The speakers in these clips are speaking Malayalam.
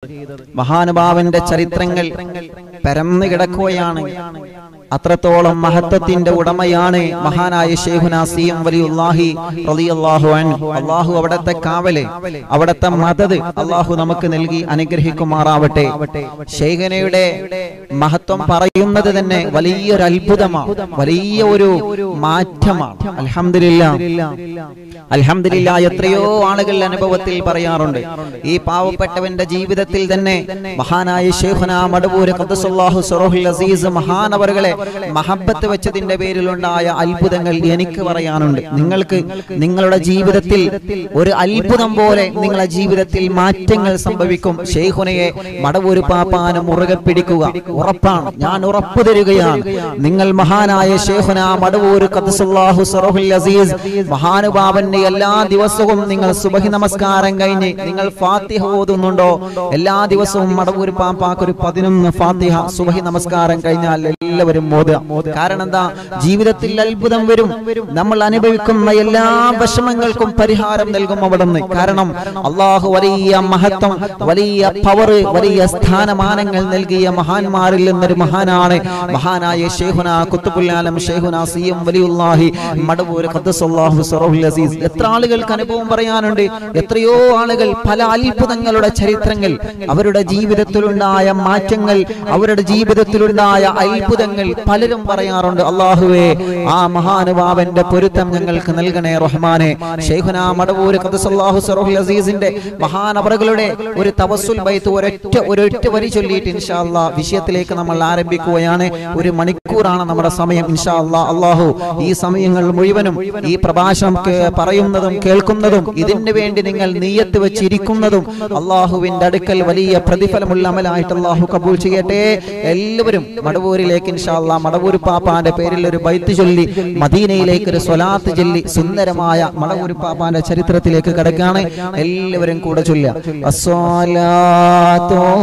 മഹാനുഭാവന്റെ ചരിത്രങ്ങൾ പരന്നു കിടക്കുകയാണ് അത്രത്തോളം മഹത്വത്തിന്റെ ഉടമയാണ് മഹാനായ ഷെയ്ഖുന സി എം വലിയുല്ലാഹി റളിയല്ലാഹു അൻഹു അള്ളാഹു അവിടത്തെ കാവല് അവിടത്തെ മദത് അള്ളാഹു നമുക്ക് നൽകി അനുഗ്രഹിക്കുമാറാവട്ടെ ഷെയ്ഖനയുടെ മഹത്വം പറയുന്നത് തന്നെ വലിയൊരു അത്ഭുതമാണ് വലിയ ഒരു മാറ്റമാണ് അൽഹംദുലില്ലാ അൽഹംദുലില്ലാ എത്രയോ ആളുകൾ അനുഭവത്തിൽ പറയാറുണ്ട് ഈ പാവപ്പെട്ടവന്റെ ജീവിതത്തിൽ തന്നെ മഹാനായ ഷെയ്ഖുന മടവൂര് ഖദ്ദസുല്ലാഹു സറോഹുൽ അസീസ് മഹാനവറുകളെ മഹബത്ത് വെച്ചതിന്റെ പേരിലുണ്ടായ അത്ഭുതങ്ങൾ എനിക്ക് പറയാനുണ്ട് നിങ്ങൾക്ക് നിങ്ങളുടെ ജീവിതത്തിൽ ഒരു അത്ഭുതം പോലെ നിങ്ങളുടെ ജീവിതത്തിൽ മാറ്റങ്ങൾ സംഭവിക്കും ഷെയ്ഖുനയെ മടവൂര് പാപ്പാന് മുറുകെ പിടിക്കുക ഉറപ്പാണ് ഞാൻ ഉറപ്പു തരികയാണ് നിങ്ങൾ മഹാനായ ഷെയ്ഖുന മടവൂര് ഖദ്ദസുല്ലാഹു സറോഹുൽ അസീസ് മഹാനുഭാവന്റെ എല്ലാ ദിവസവും നിങ്ങൾ സുബഹി നമസ്കാരം കഴിഞ്ഞ് നിങ്ങൾ ഫാത്തിഹ ഓതുന്നുണ്ടോ എല്ലാ ദിവസവും മടവൂര് പാപ്പാക്ക് ഒരു പതിനൊന്ന് ഫാത്തിഹ സുബഹി നമസ്കാരം കഴിഞ്ഞാൽ എല്ലാവരും ഓതുക കാരണം എന്താ ജീവിതത്തിൽ അത്ഭുതം വരും നമ്മൾ അനുഭവിക്കുന്ന എല്ലാ വിഷമങ്ങൾക്കും പരിഹാരം നൽകും അവിടുന്ന് കാരണം അള്ളാഹു വലിയ മഹത്വം വലിയ പവർ വലിയ സ്ഥാനമാനങ്ങൾ നൽകിയ മഹാന്മാരിൽ നിന്നൊരു മഹാനാണ് മഹാനായ ഷെയ്ഖുന കുത്തുബുല്ലാലം ഷെയ്ഖുന സി എം വലിയുല്ലാഹി മടവൂർ ഖദ്ദസുല്ലാഹു സറഹുൽ അസീസ് എത്ര ആളുകൾക്ക് അനുഭവം പറയാനുണ്ട് എത്രയോ ആളുകൾ പല അത്ഭുതങ്ങളുടെ ചരിത്രങ്ങൾ അവരുടെ ജീവിതത്തിലുണ്ടായ മാറ്റങ്ങൾ അവരുടെ ജീവിതത്തിലുണ്ടായ അത്ഭുതങ്ങൾ പലരും പറയാറുണ്ട് അള്ളാഹുവേ ആ മഹാനുഭാവന്റെ പൊരുത്തം ഞങ്ങൾക്ക് നൽകണേ റഹ്മാനെ ഷെയ്ഖുന മടവൂർ ഖദ്ദസുല്ലാഹു സറഹുൽ അസീസിന്റെ മഹാനവറുകളുടെ ഒരു തവസ്സുൽ ബൈത്ത് ഒരൊറ്റ ഒരൊറ്റ വരി ചൊല്ലിയിട്ട് ഇൻഷാ അല്ലാ വിഷയത്തിലേക്ക് നമ്മൾ ആരംഭിക്കുകയാണ് ഒരു മണിക്കൂറാണ് നമ്മുടെ സമയം ഇൻഷാ അല്ലാ അള്ളാഹു ഈ സമയങ്ങൾ മുഴുവനും ഈ പ്രഭാഷണം കേ- പറയുന്നതും കേൾക്കുന്നതും ഇതിന് വേണ്ടി നിങ്ങൾ നീയത്ത് വെച്ചിരിക്കുന്നതും അള്ളാഹുവിന്റെ അടുക്കൽ വലിയ പ്രതിഫലമുള്ള അമലായിട്ട് അള്ളാഹു കബൂൽ ചെയ്യട്ടെ എല്ലാവരും മടവൂരിലേക്ക് ഇൻഷാ അല്ലാ മടവൂർ പാപ്പാന്റെ പേരിൽ ഒരു ബൈത്ത് ചൊല്ലി മദീനയിലേക്ക് ഒരു സ്വലാത്ത് ചൊല്ലി സുന്ദരമായ മടവൂർ പാപ്പാന്റെ ചരിത്രത്തിലേക്ക് കിടക്കുകയാണ് എല്ലാവരും കൂടെ ചൊല്ലുക അസ്സലാത്തു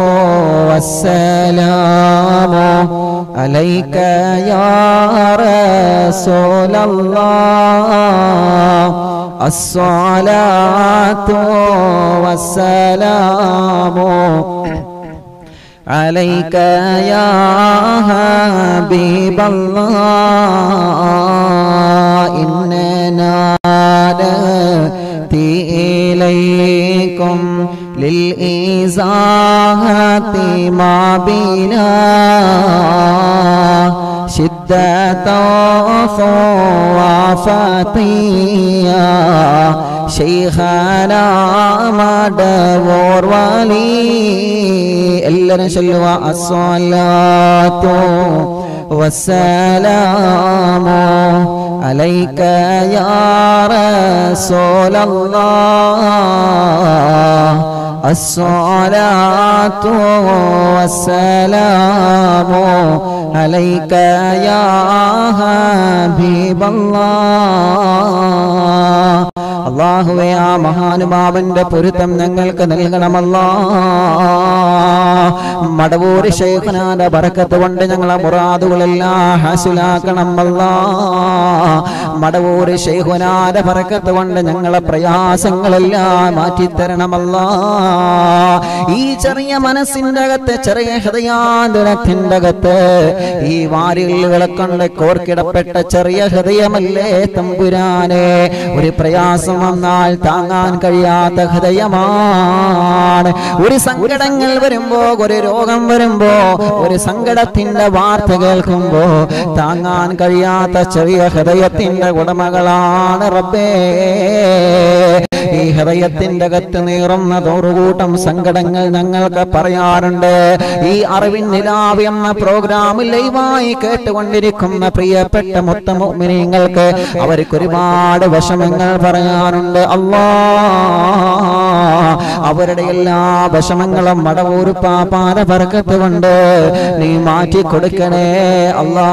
വസ്സലാമു അലൈക യാ റസൂലല്ലാഹ് അസ്സലാത്തു വസ്സലാമു عليك يا حبيب الله إننا نأتي إليكم للإزاحة ما بنا شدة ضعفتيا شيخنا مدور ولي എല്ലാവരും ചൊല്ലുക അസ്സലാത്തു വസ്സലാമു അലൈക യാ റസൂലല്ലാഹ് അസ്സലാത്തു വസ്സലാമു അലൈക യാ ഹബീബല്ലാഹ് അള്ളാഹുവെ ആ മഹാനുഭാവന്റെ പൊരുത്തം ഞങ്ങൾക്ക് നൽകണമല്ലാ മടവൂര് ശേഖനാന്റെ ബറക്കത്ത് കൊണ്ട് ഞങ്ങളെ മുറാദുകളെല്ലാം ഹാസിലാക്കണം അല്ലാ മടവൂര് ശേഖനാന്റെ ബറക്കത്ത് കൊണ്ട് ഞങ്ങളെ പ്രയാസങ്ങളെല്ലാം മാറ്റിത്തരണമല്ലാ ഈ ചെറിയ മനസ്സിന്റെ അകത്ത് ചെറിയ ഹൃദയാന്തരത്തിന്റെ അകത്ത് ഈ വാരികളെ കൊണ്ട് കോർക്കിടപ്പെട്ട ചെറിയ ഹൃദയമല്ലേ തമ്പുരാനെ ഒരു പ്രയാസം വന്നാൽ താങ്ങാൻ കഴിയാത്ത ഹൃദയമാണ് ഒരു സങ്കടങ്ങൾ വരുമ്പോ ഒരു രോഗം വരുമ്പോ ഒരു സങ്കടത്തിന്റെ വാർത്ത കേൾക്കുമ്പോ താങ്ങാൻ കഴിയാത്ത ചെറിയ ഹൃദയത്തിന്റെ ഉടമകളാണ് റബ്ബേ ഈ ഹൃദയത്തിന്റെ അകത്ത് നീറുന്ന തോറുകൂട്ടം സങ്കടങ്ങൾ ഞങ്ങൾക്ക് പറയാറുണ്ട് ഈ അറിവിൻ നിലാവ് എന്ന പ്രോഗ്രാം ലൈവായി കേട്ടുകൊണ്ടിരിക്കുന്ന പ്രിയപ്പെട്ട മുത്തമുമിനിങ്ങൾക്ക് അവർക്ക് ഒരുപാട് വിഷമങ്ങൾ പറയാനുണ്ട് അല്ലാ അവരുടെ എല്ലാ വിഷമങ്ങളും മടവൂർ പാപ്പാന പറക്കത്ത് കൊണ്ട് നീ മാറ്റി കൊടുക്കണേ അല്ലാ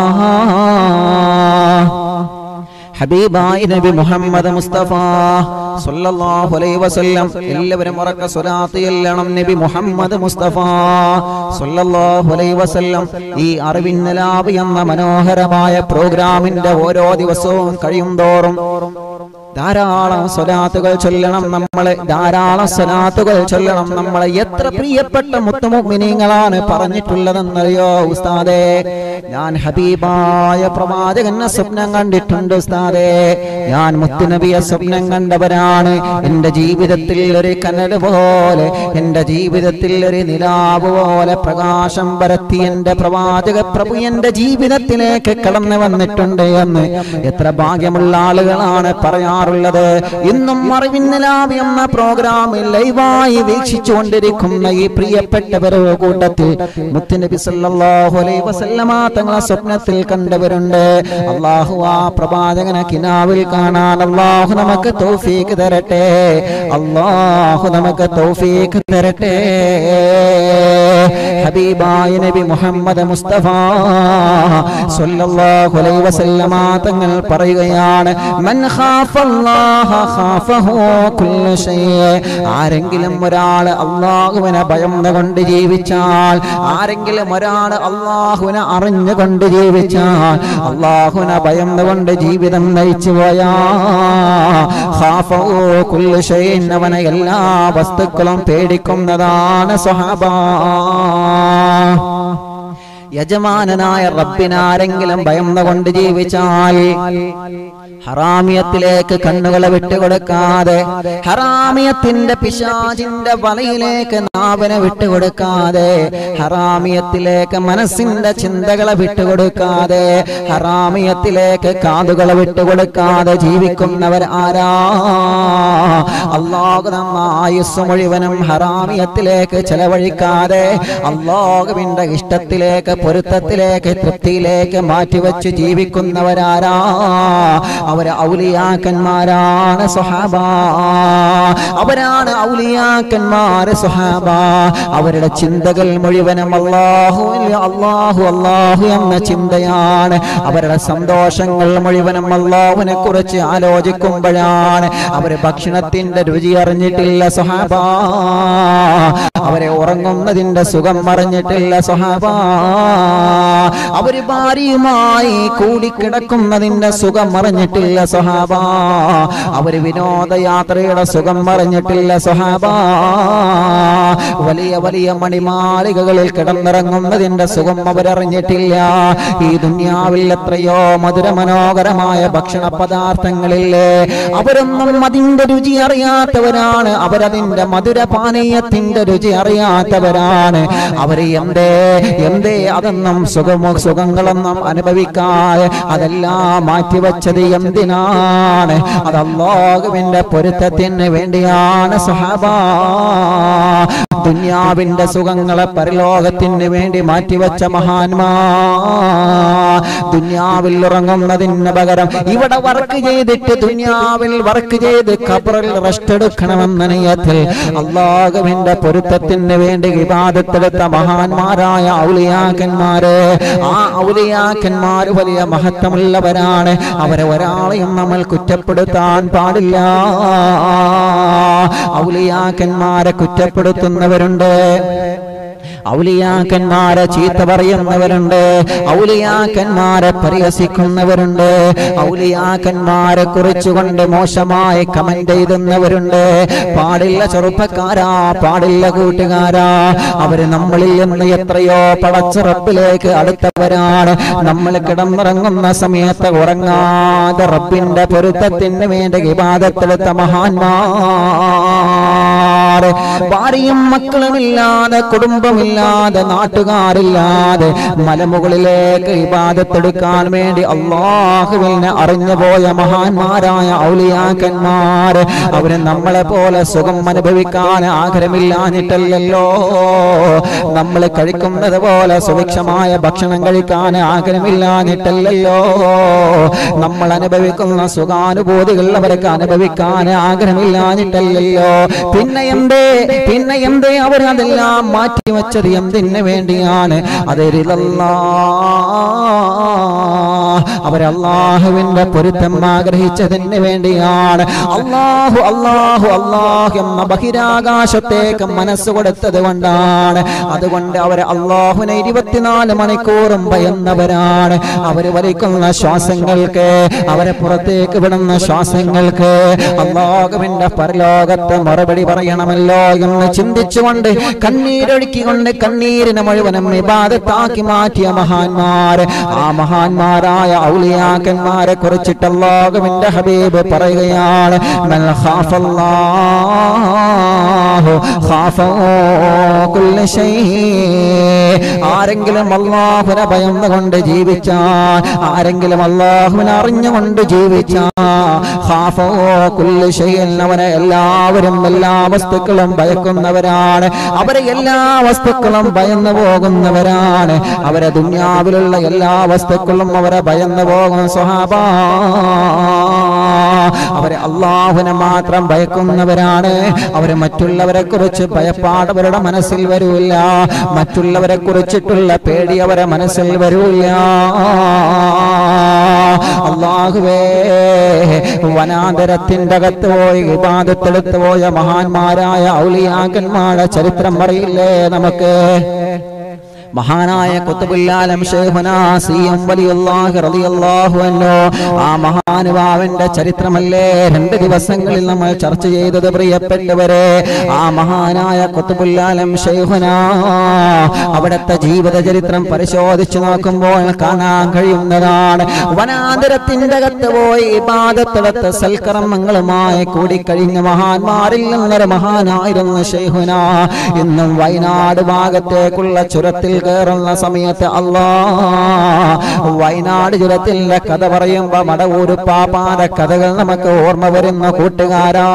ഹബീബായി നബി മുഹമ്മദ് മുസ്തഫ സല്ലല്ലാഹു അലൈഹി വസല്ലം എല്ലാവരും ഉറക്ക സ്വലാത്ത് ചെല്ലണം നബി മുഹമ്മദ് മുസ്തഫ സല്ലല്ലാഹു അലൈഹി വസല്ലം ഈ അറിവിൻ നിലാവ് എന്ന മനോഹരമായ പ്രോഗ്രാമിന്റെ ഓരോ ദിവസവും കഴിയും തോറും ധാരാളം സ്വലാത്തുകൾ ചൊല്ലണം നമ്മളെ ധാരാളം സ്വലാത്തുകൾ ചൊല്ലണം നമ്മളെ എത്ര പ്രിയപ്പെട്ട മുത്തുമുമിനീങ്ങളാണ് പറഞ്ഞിട്ടുള്ളതെന്നറിയോ ഉസ്താദേ ഞാൻ ഹബീബായ പ്രവാചകനെ സ്വപ്നം കണ്ടിട്ടുണ്ട് ഉസ്താദേ ഞാൻ മുത്തുനബിയെ സ്വപ്നം കണ്ടവരാണ് എന്റെ ജീവിതത്തിൽ ഒരു കനൽ പോലെ എന്റെ ജീവിതത്തിൽ ഒരു നിലാവ് പോലെ പ്രകാശം പരത്തി എന്റെ പ്രവാചക പ്രഭു എന്റെ ജീവിതത്തിലേക്ക് കടന്നു വന്നിട്ടുണ്ട് എന്ന് എത്ര ഭാഗ്യമുള്ള ആളുകളാണ് പറയാറുള്ളത് ഇന്നും അറിവിൻ നിലാവ് എന്ന പ്രോഗ്രാമിൽ ലൈവായി വീക്ഷിച്ചുകൊണ്ടിരിക്കുന്ന ഈ പ്രിയപ്പെട്ടവരുടെ കൂട്ടത്തിൽ മുത്തുനബി സല്ലല്ലാഹു അലൈഹി വസല്ലമ തങ്ങളെ സ്വപ്നത്തിൽ കണ്ടവരുണ്ട് അള്ളാഹു ആ പ്രവാചകനെ കിനാവിൽ കാണാൻ അള്ളാഹു നമുക്ക് തൗഫീക്ക് തരട്ടെ അള്ളാഹു നമുക്ക് തൗഫീക്ക് തരട്ടെ ഹബീബായ നബി മുഹമ്മദ് മുസ്തഫ സല്ലല്ലാഹു അലൈഹി വസല്ലമ തങ്ങൾ പറയുകയാണ് മൻ ഖാഫല്ലാഹ ഖാഫഹു കുല്ലു ശൈഅ ആരെങ്കിലും ഒരാൾ അള്ളാഹുവിനെ ഭയന്നുകൊണ്ട് ജീവിച്ചാൽ ആരെങ്കിലും ഒരാൾ അള്ളാഹുവിനെ അറിഞ്ഞുകൊണ്ട് ജീവിച്ചാൽ അള്ളാഹുവിനെ ഭയന്നുകൊണ്ട് ജീവിതം നയിച്ചു പോയാ ഖാഫഹു കുല്ലു ശൈഅൻ അവനെ എല്ലാ വസ്തുക്കളും പേടിക്കുന്നതാണ് സ്വഹാബ യജമാനനായ റബ്ബിനാരെങ്കിലും ഭയന്നുകൊണ്ട് ജീവിച്ചാൽ ഹറാമിയത്തിലേക്ക് കണ്ണുകളെ വിട്ടുകൊടുക്കാതെ ഹറാമിയത്തിന്റെ പിശാചിന്റെ വലയിലേക്ക് നാവിനെ വിട്ടുകൊടുക്കാതെ ഹറാമിയത്തിലേക്ക് മനസ്സിന്റെ ചിന്തകളെ വിട്ടുകൊടുക്കാതെ ഹറാമിയത്തിലേക്ക് കാതുകളെ വിട്ടുകൊടുക്കാതെ ജീവിക്കുന്നവർ ആരാ അള്ളാഹു നമ്മ ആയുസ് മുഴുവനും ഹറാമിയത്തിലേക്ക് ചെലവഴിക്കാതെ അള്ളാഹുവിന്റെ ഇഷ്ടത്തിലേക്ക് പൊരുത്തത്തിലേക്ക് തൃപ്തിയിലേക്ക് മാറ്റിവെച്ച് ജീവിക്കുന്നവരാരാ അവര് ഔലിയാക്കന്മാരാണ് സുഹാബ അവരാണ് ഔലിയാക്കന്മാര് സുഹാബ അവരുടെ ചിന്തകൾ മുഴുവനും അള്ളാഹു അള്ളാഹു അള്ളാഹു എന്ന ചിന്തയാണ് അവരുടെ സന്തോഷങ്ങൾ മുഴുവനും അള്ളാഹുവിനെ കുറിച്ച് ആലോചിക്കുമ്പോഴാണ് അവര് ഭക്ഷണത്തിന്റെ രുചി അറിഞ്ഞിട്ടില്ല സുഹാബ അവരെ ഉറങ്ങുന്നതിന്റെ സുഖം അറിഞ്ഞിട്ടില്ല സുഹാബ അവര് ഭാര്യയുമായി കൂടിക്കിടക്കുന്നതിന്റെ സുഖം അറിഞ്ഞിട്ടില്ല സ്വഹാബ അവര് വിനോദയാത്രയുടെ സുഖം അറിഞ്ഞിട്ടില്ല സ്വഹാബ വലിയ വലിയ മണിമാളികകളിൽ കിടന്നിറങ്ങുന്നതിന്റെ സുഖം അവരറിഞ്ഞിട്ടില്ല ഈ ദുന്യാവിൽ എത്രയോ മധുര മനോഹരമായ ഭക്ഷണ പദാർത്ഥങ്ങളില്ലേ അവരൊന്നും അതിന്റെ രുചി അറിയാത്തവരാണ് അവരതിന്റെ മധുര പാനീയത്തിന്റെ രുചി അറിയാത്തവരാണ് അവര് എന്തേ എന്തേ അതൊന്നും സുഖമോ സുഖങ്ങളൊന്നും അനുഭവിക്കാതെ അതെല്ലാം മാറ്റിവെച്ചത് എന്തിനാണ് അത് അള്ളാഹുവിന്റെ പൊരുത്തത്തിന് വേണ്ടിയാണ് സഹാബ ദുന്യാവിന്റെ സുഖങ്ങളെ പരലോകത്തിന് വേണ്ടി മാറ്റിവെച്ച മഹാന്മാ ദുന്യാവിൽ ഉറങ്ങുന്നതിന് പകരം ഇവിടെ വർക്ക് ചെയ്തിട്ട് ദുന്യാവിൽ വർക്ക് ചെയ്ത് ഖബറിൽ റെസ്റ്റ് എടുക്കണമെന്ന നിയത്തിൽ അള്ളാഹുവിന്റെ പൊരുത്തത്തിന് വേണ്ടി വിവാദത്തെടുത്ത മഹാന്മാരായ ഔലിയാക്കന്മാര് ആ ഔലിയാക്കന്മാർ വലിയ മഹത്വമുള്ളവരാണ് അവരെ ഒരാളെയും നമ്മൾ കുറ്റപ്പെടുത്താൻ പാടില്ല ഔലിയാക്കന്മാരെ കുറ്റപ്പെടുത്തുന്നവരുണ്ട് ഔലിയാക്കന്മാരെ ചീത്ത പറയുന്നവരുണ്ട് ഔലിയാക്കന്മാരെ പരിഹസിക്കുന്നവരുണ്ട് ഔലിയാക്കന്മാരെ കുറിച്ചുകൊണ്ട് മോശമായി കമന്റ് എഴുതുന്നവരുണ്ട് പാടില്ല ചെറുപ്പക്കാരാ പാടില്ല കൂട്ടുകാരാ അവര് നമ്മളിൽ നിന്ന് എത്രയോ പടച്ച അടുത്തവരാണ് നമ്മൾ കിടന്നിറങ്ങുന്ന സമയത്ത് ഉറങ്ങാതെ റബ്ബിന്റെ പൊരുത്തത്തിന് വേണ്ടി വിവാദത്തെടുത്ത മഹാന്മാർ ഭാര്യയും മക്കളുമില്ലാതെ കുടുംബമില്ലാതെ നാട്ടുകാരില്ലാതെ മലമുകളിലേക്ക് ഇബാദത്തെടുക്കാൻ വേണ്ടി അള്ളാഹുവിനെ അറിഞ്ഞു പോയ മഹാന്മാരായ ഔലിയാക്കന്മാർ അവര് നമ്മളെ പോലെ സുഖം അനുഭവിക്കാൻ ആഗ്രഹമില്ലാഞ്ഞിട്ടല്ലല്ലോ നമ്മൾ കഴിക്കുന്നത് പോലെ സുഭിക്ഷമായ ഭക്ഷണം കഴിക്കാൻ ആഗ്രഹമില്ലാഞ്ഞിട്ടല്ലല്ലോ നമ്മൾ അനുഭവിക്കുന്ന സുഖാനുഭൂതികൾ അവർക്ക് അനുഭവിക്കാൻ ആഗ്രഹമില്ലാഞ്ഞിട്ടല്ലല്ലോ പിന്നെ എന്തേ പിന്നെ എന്തേ അവർ അതെല്ലാം മാറ്റി വെച്ചത് എന്തിനു വേണ്ടിയാണ് അത് അവർ അള്ളാഹുവിന്റെ പൊരുത്തം ആഗ്രഹിച്ചതിന് വേണ്ടിയാണ് അള്ളാഹു അള്ളാഹു അള്ളാഹു എന്ന ബഹിരാകാശത്തേക്ക് മനസ്സ് കൊടുത്തത് കൊണ്ടാണ് അതുകൊണ്ട് അവർ അള്ളാഹുവിനെ ഇരുപത്തിനാല് മണിക്കൂറും ഭയന്നവരാണ് അവർ വലിക്കുന്ന ശ്വാസങ്ങൾക്ക് അവരെ പുറത്തേക്ക് വിടുന്ന ശ്വാസങ്ങൾക്ക് അള്ളാഹുവിന്റെ പരലോകത്ത് മറുപടി പറയണമല്ലോ എന്ന് ചിന്തിച്ചുകൊണ്ട് കണ്ണീരൊഴുക്കിക്കൊണ്ട് കണ്ണീരിനെ മുഴുവനും വിവാദത്താക്കി മാറ്റിയ മഹാന്മാർ ആ മഹാന്മാരായ ഔലിയാക്കന്മാരെ കുറിച്ചിട്ട് അള്ളാഹുവിന്റെ ഹബീബ് പറയുകയാണ് മൽ ഖാഫല്ലാഹു ഖാഫോ കുല്ല ശൈ ആരെങ്കിലും അള്ളാഹുവിനെ ഭയന്നുകൊണ്ട് ജീവിച്ചാൽ ആരെങ്കിലും അള്ളാഹുവിനെ അറിഞ്ഞുകൊണ്ട് ജീവിച്ചാൽ ഖാഫോ കുല്ല ശൈഇൻ അവനെ എല്ലാവരും എല്ലാ വസ്തുക്കളും ഭയക്കുന്നവരാണ് അവരെ എല്ലാ വസ്തുക്കളും ഭയന്നു പോകുന്നവരാണ് അവരെ ദുന്യാവിലുള്ള എല്ലാ വസ്തുക്കളും അവരെ ഭയന്നു പോകും സ്വഹാബ അവരെ അള്ളാഹുവിനെ മാത്രം ഭയക്കുന്നവരാണ് അവര് മറ്റുള്ളവരെ കുറിച്ച് ഭയപ്പാട് അവരുടെ മനസ്സിൽ വരൂല മറ്റുള്ളവരെ കുറിച്ചിട്ടുള്ള പേടി അവരെ മനസ്സിൽ വരൂല അള്ളാഹുവേ വനാന്തരത്തിന്റെ അകത്ത് പോയി വിവാദത്തെടുത്ത് പോയ മഹാന്മാരായ ഔലിയാക്കന്മാരുടെ ചരിത്രം അറിയില്ലേ നമുക്ക് മഹാനായ കുത്തുബുല്ലാലം ഷേഖുനാ സിയം വലിയുല്ലാഹി റളിയല്ലാഹു അൻഹു ആ മഹാനുഭാവന്റെ ചരിത്രമല്ലേ രണ്ട് ദിവസങ്ങളിൽ നമ്മൾ ചർച്ച ചെയ്തത് പ്രിയപ്പെട്ടവരെ ആ മഹാനായ കുത്തുബുല്ലാലം ഷേഖുനാ അവിടുത്തെ ജീവിത ചരിത്രം പരിശോധിച്ചു നോക്കുമ്പോൾ കാണാൻ കഴിയുന്നതാണ് വനാന്തരത്തിന്റെ അകത്ത് പോയി ഇബാദത്തെടുത്ത് സൽക്കർമ്മങ്ങളുമായി കൂടിക്കഴിഞ്ഞ മഹാന്മാരിൽ നിന്നൊരു മഹാനായിരുന്നു ഷെയ്ഹുന ഇന്നും വയനാട് ഭാഗത്തേക്കുള്ള ചുരത്തിൽ കയറുന്ന സമയത്ത് അല്ലാ വയനാട് ചുരത്തിന്റെ കഥ പറയുമ്പോ മടവൂര് പാപ്പാന്റെ കഥകൾ നമുക്ക് ഓർമ്മ വരുന്ന കൂട്ടുകാരാ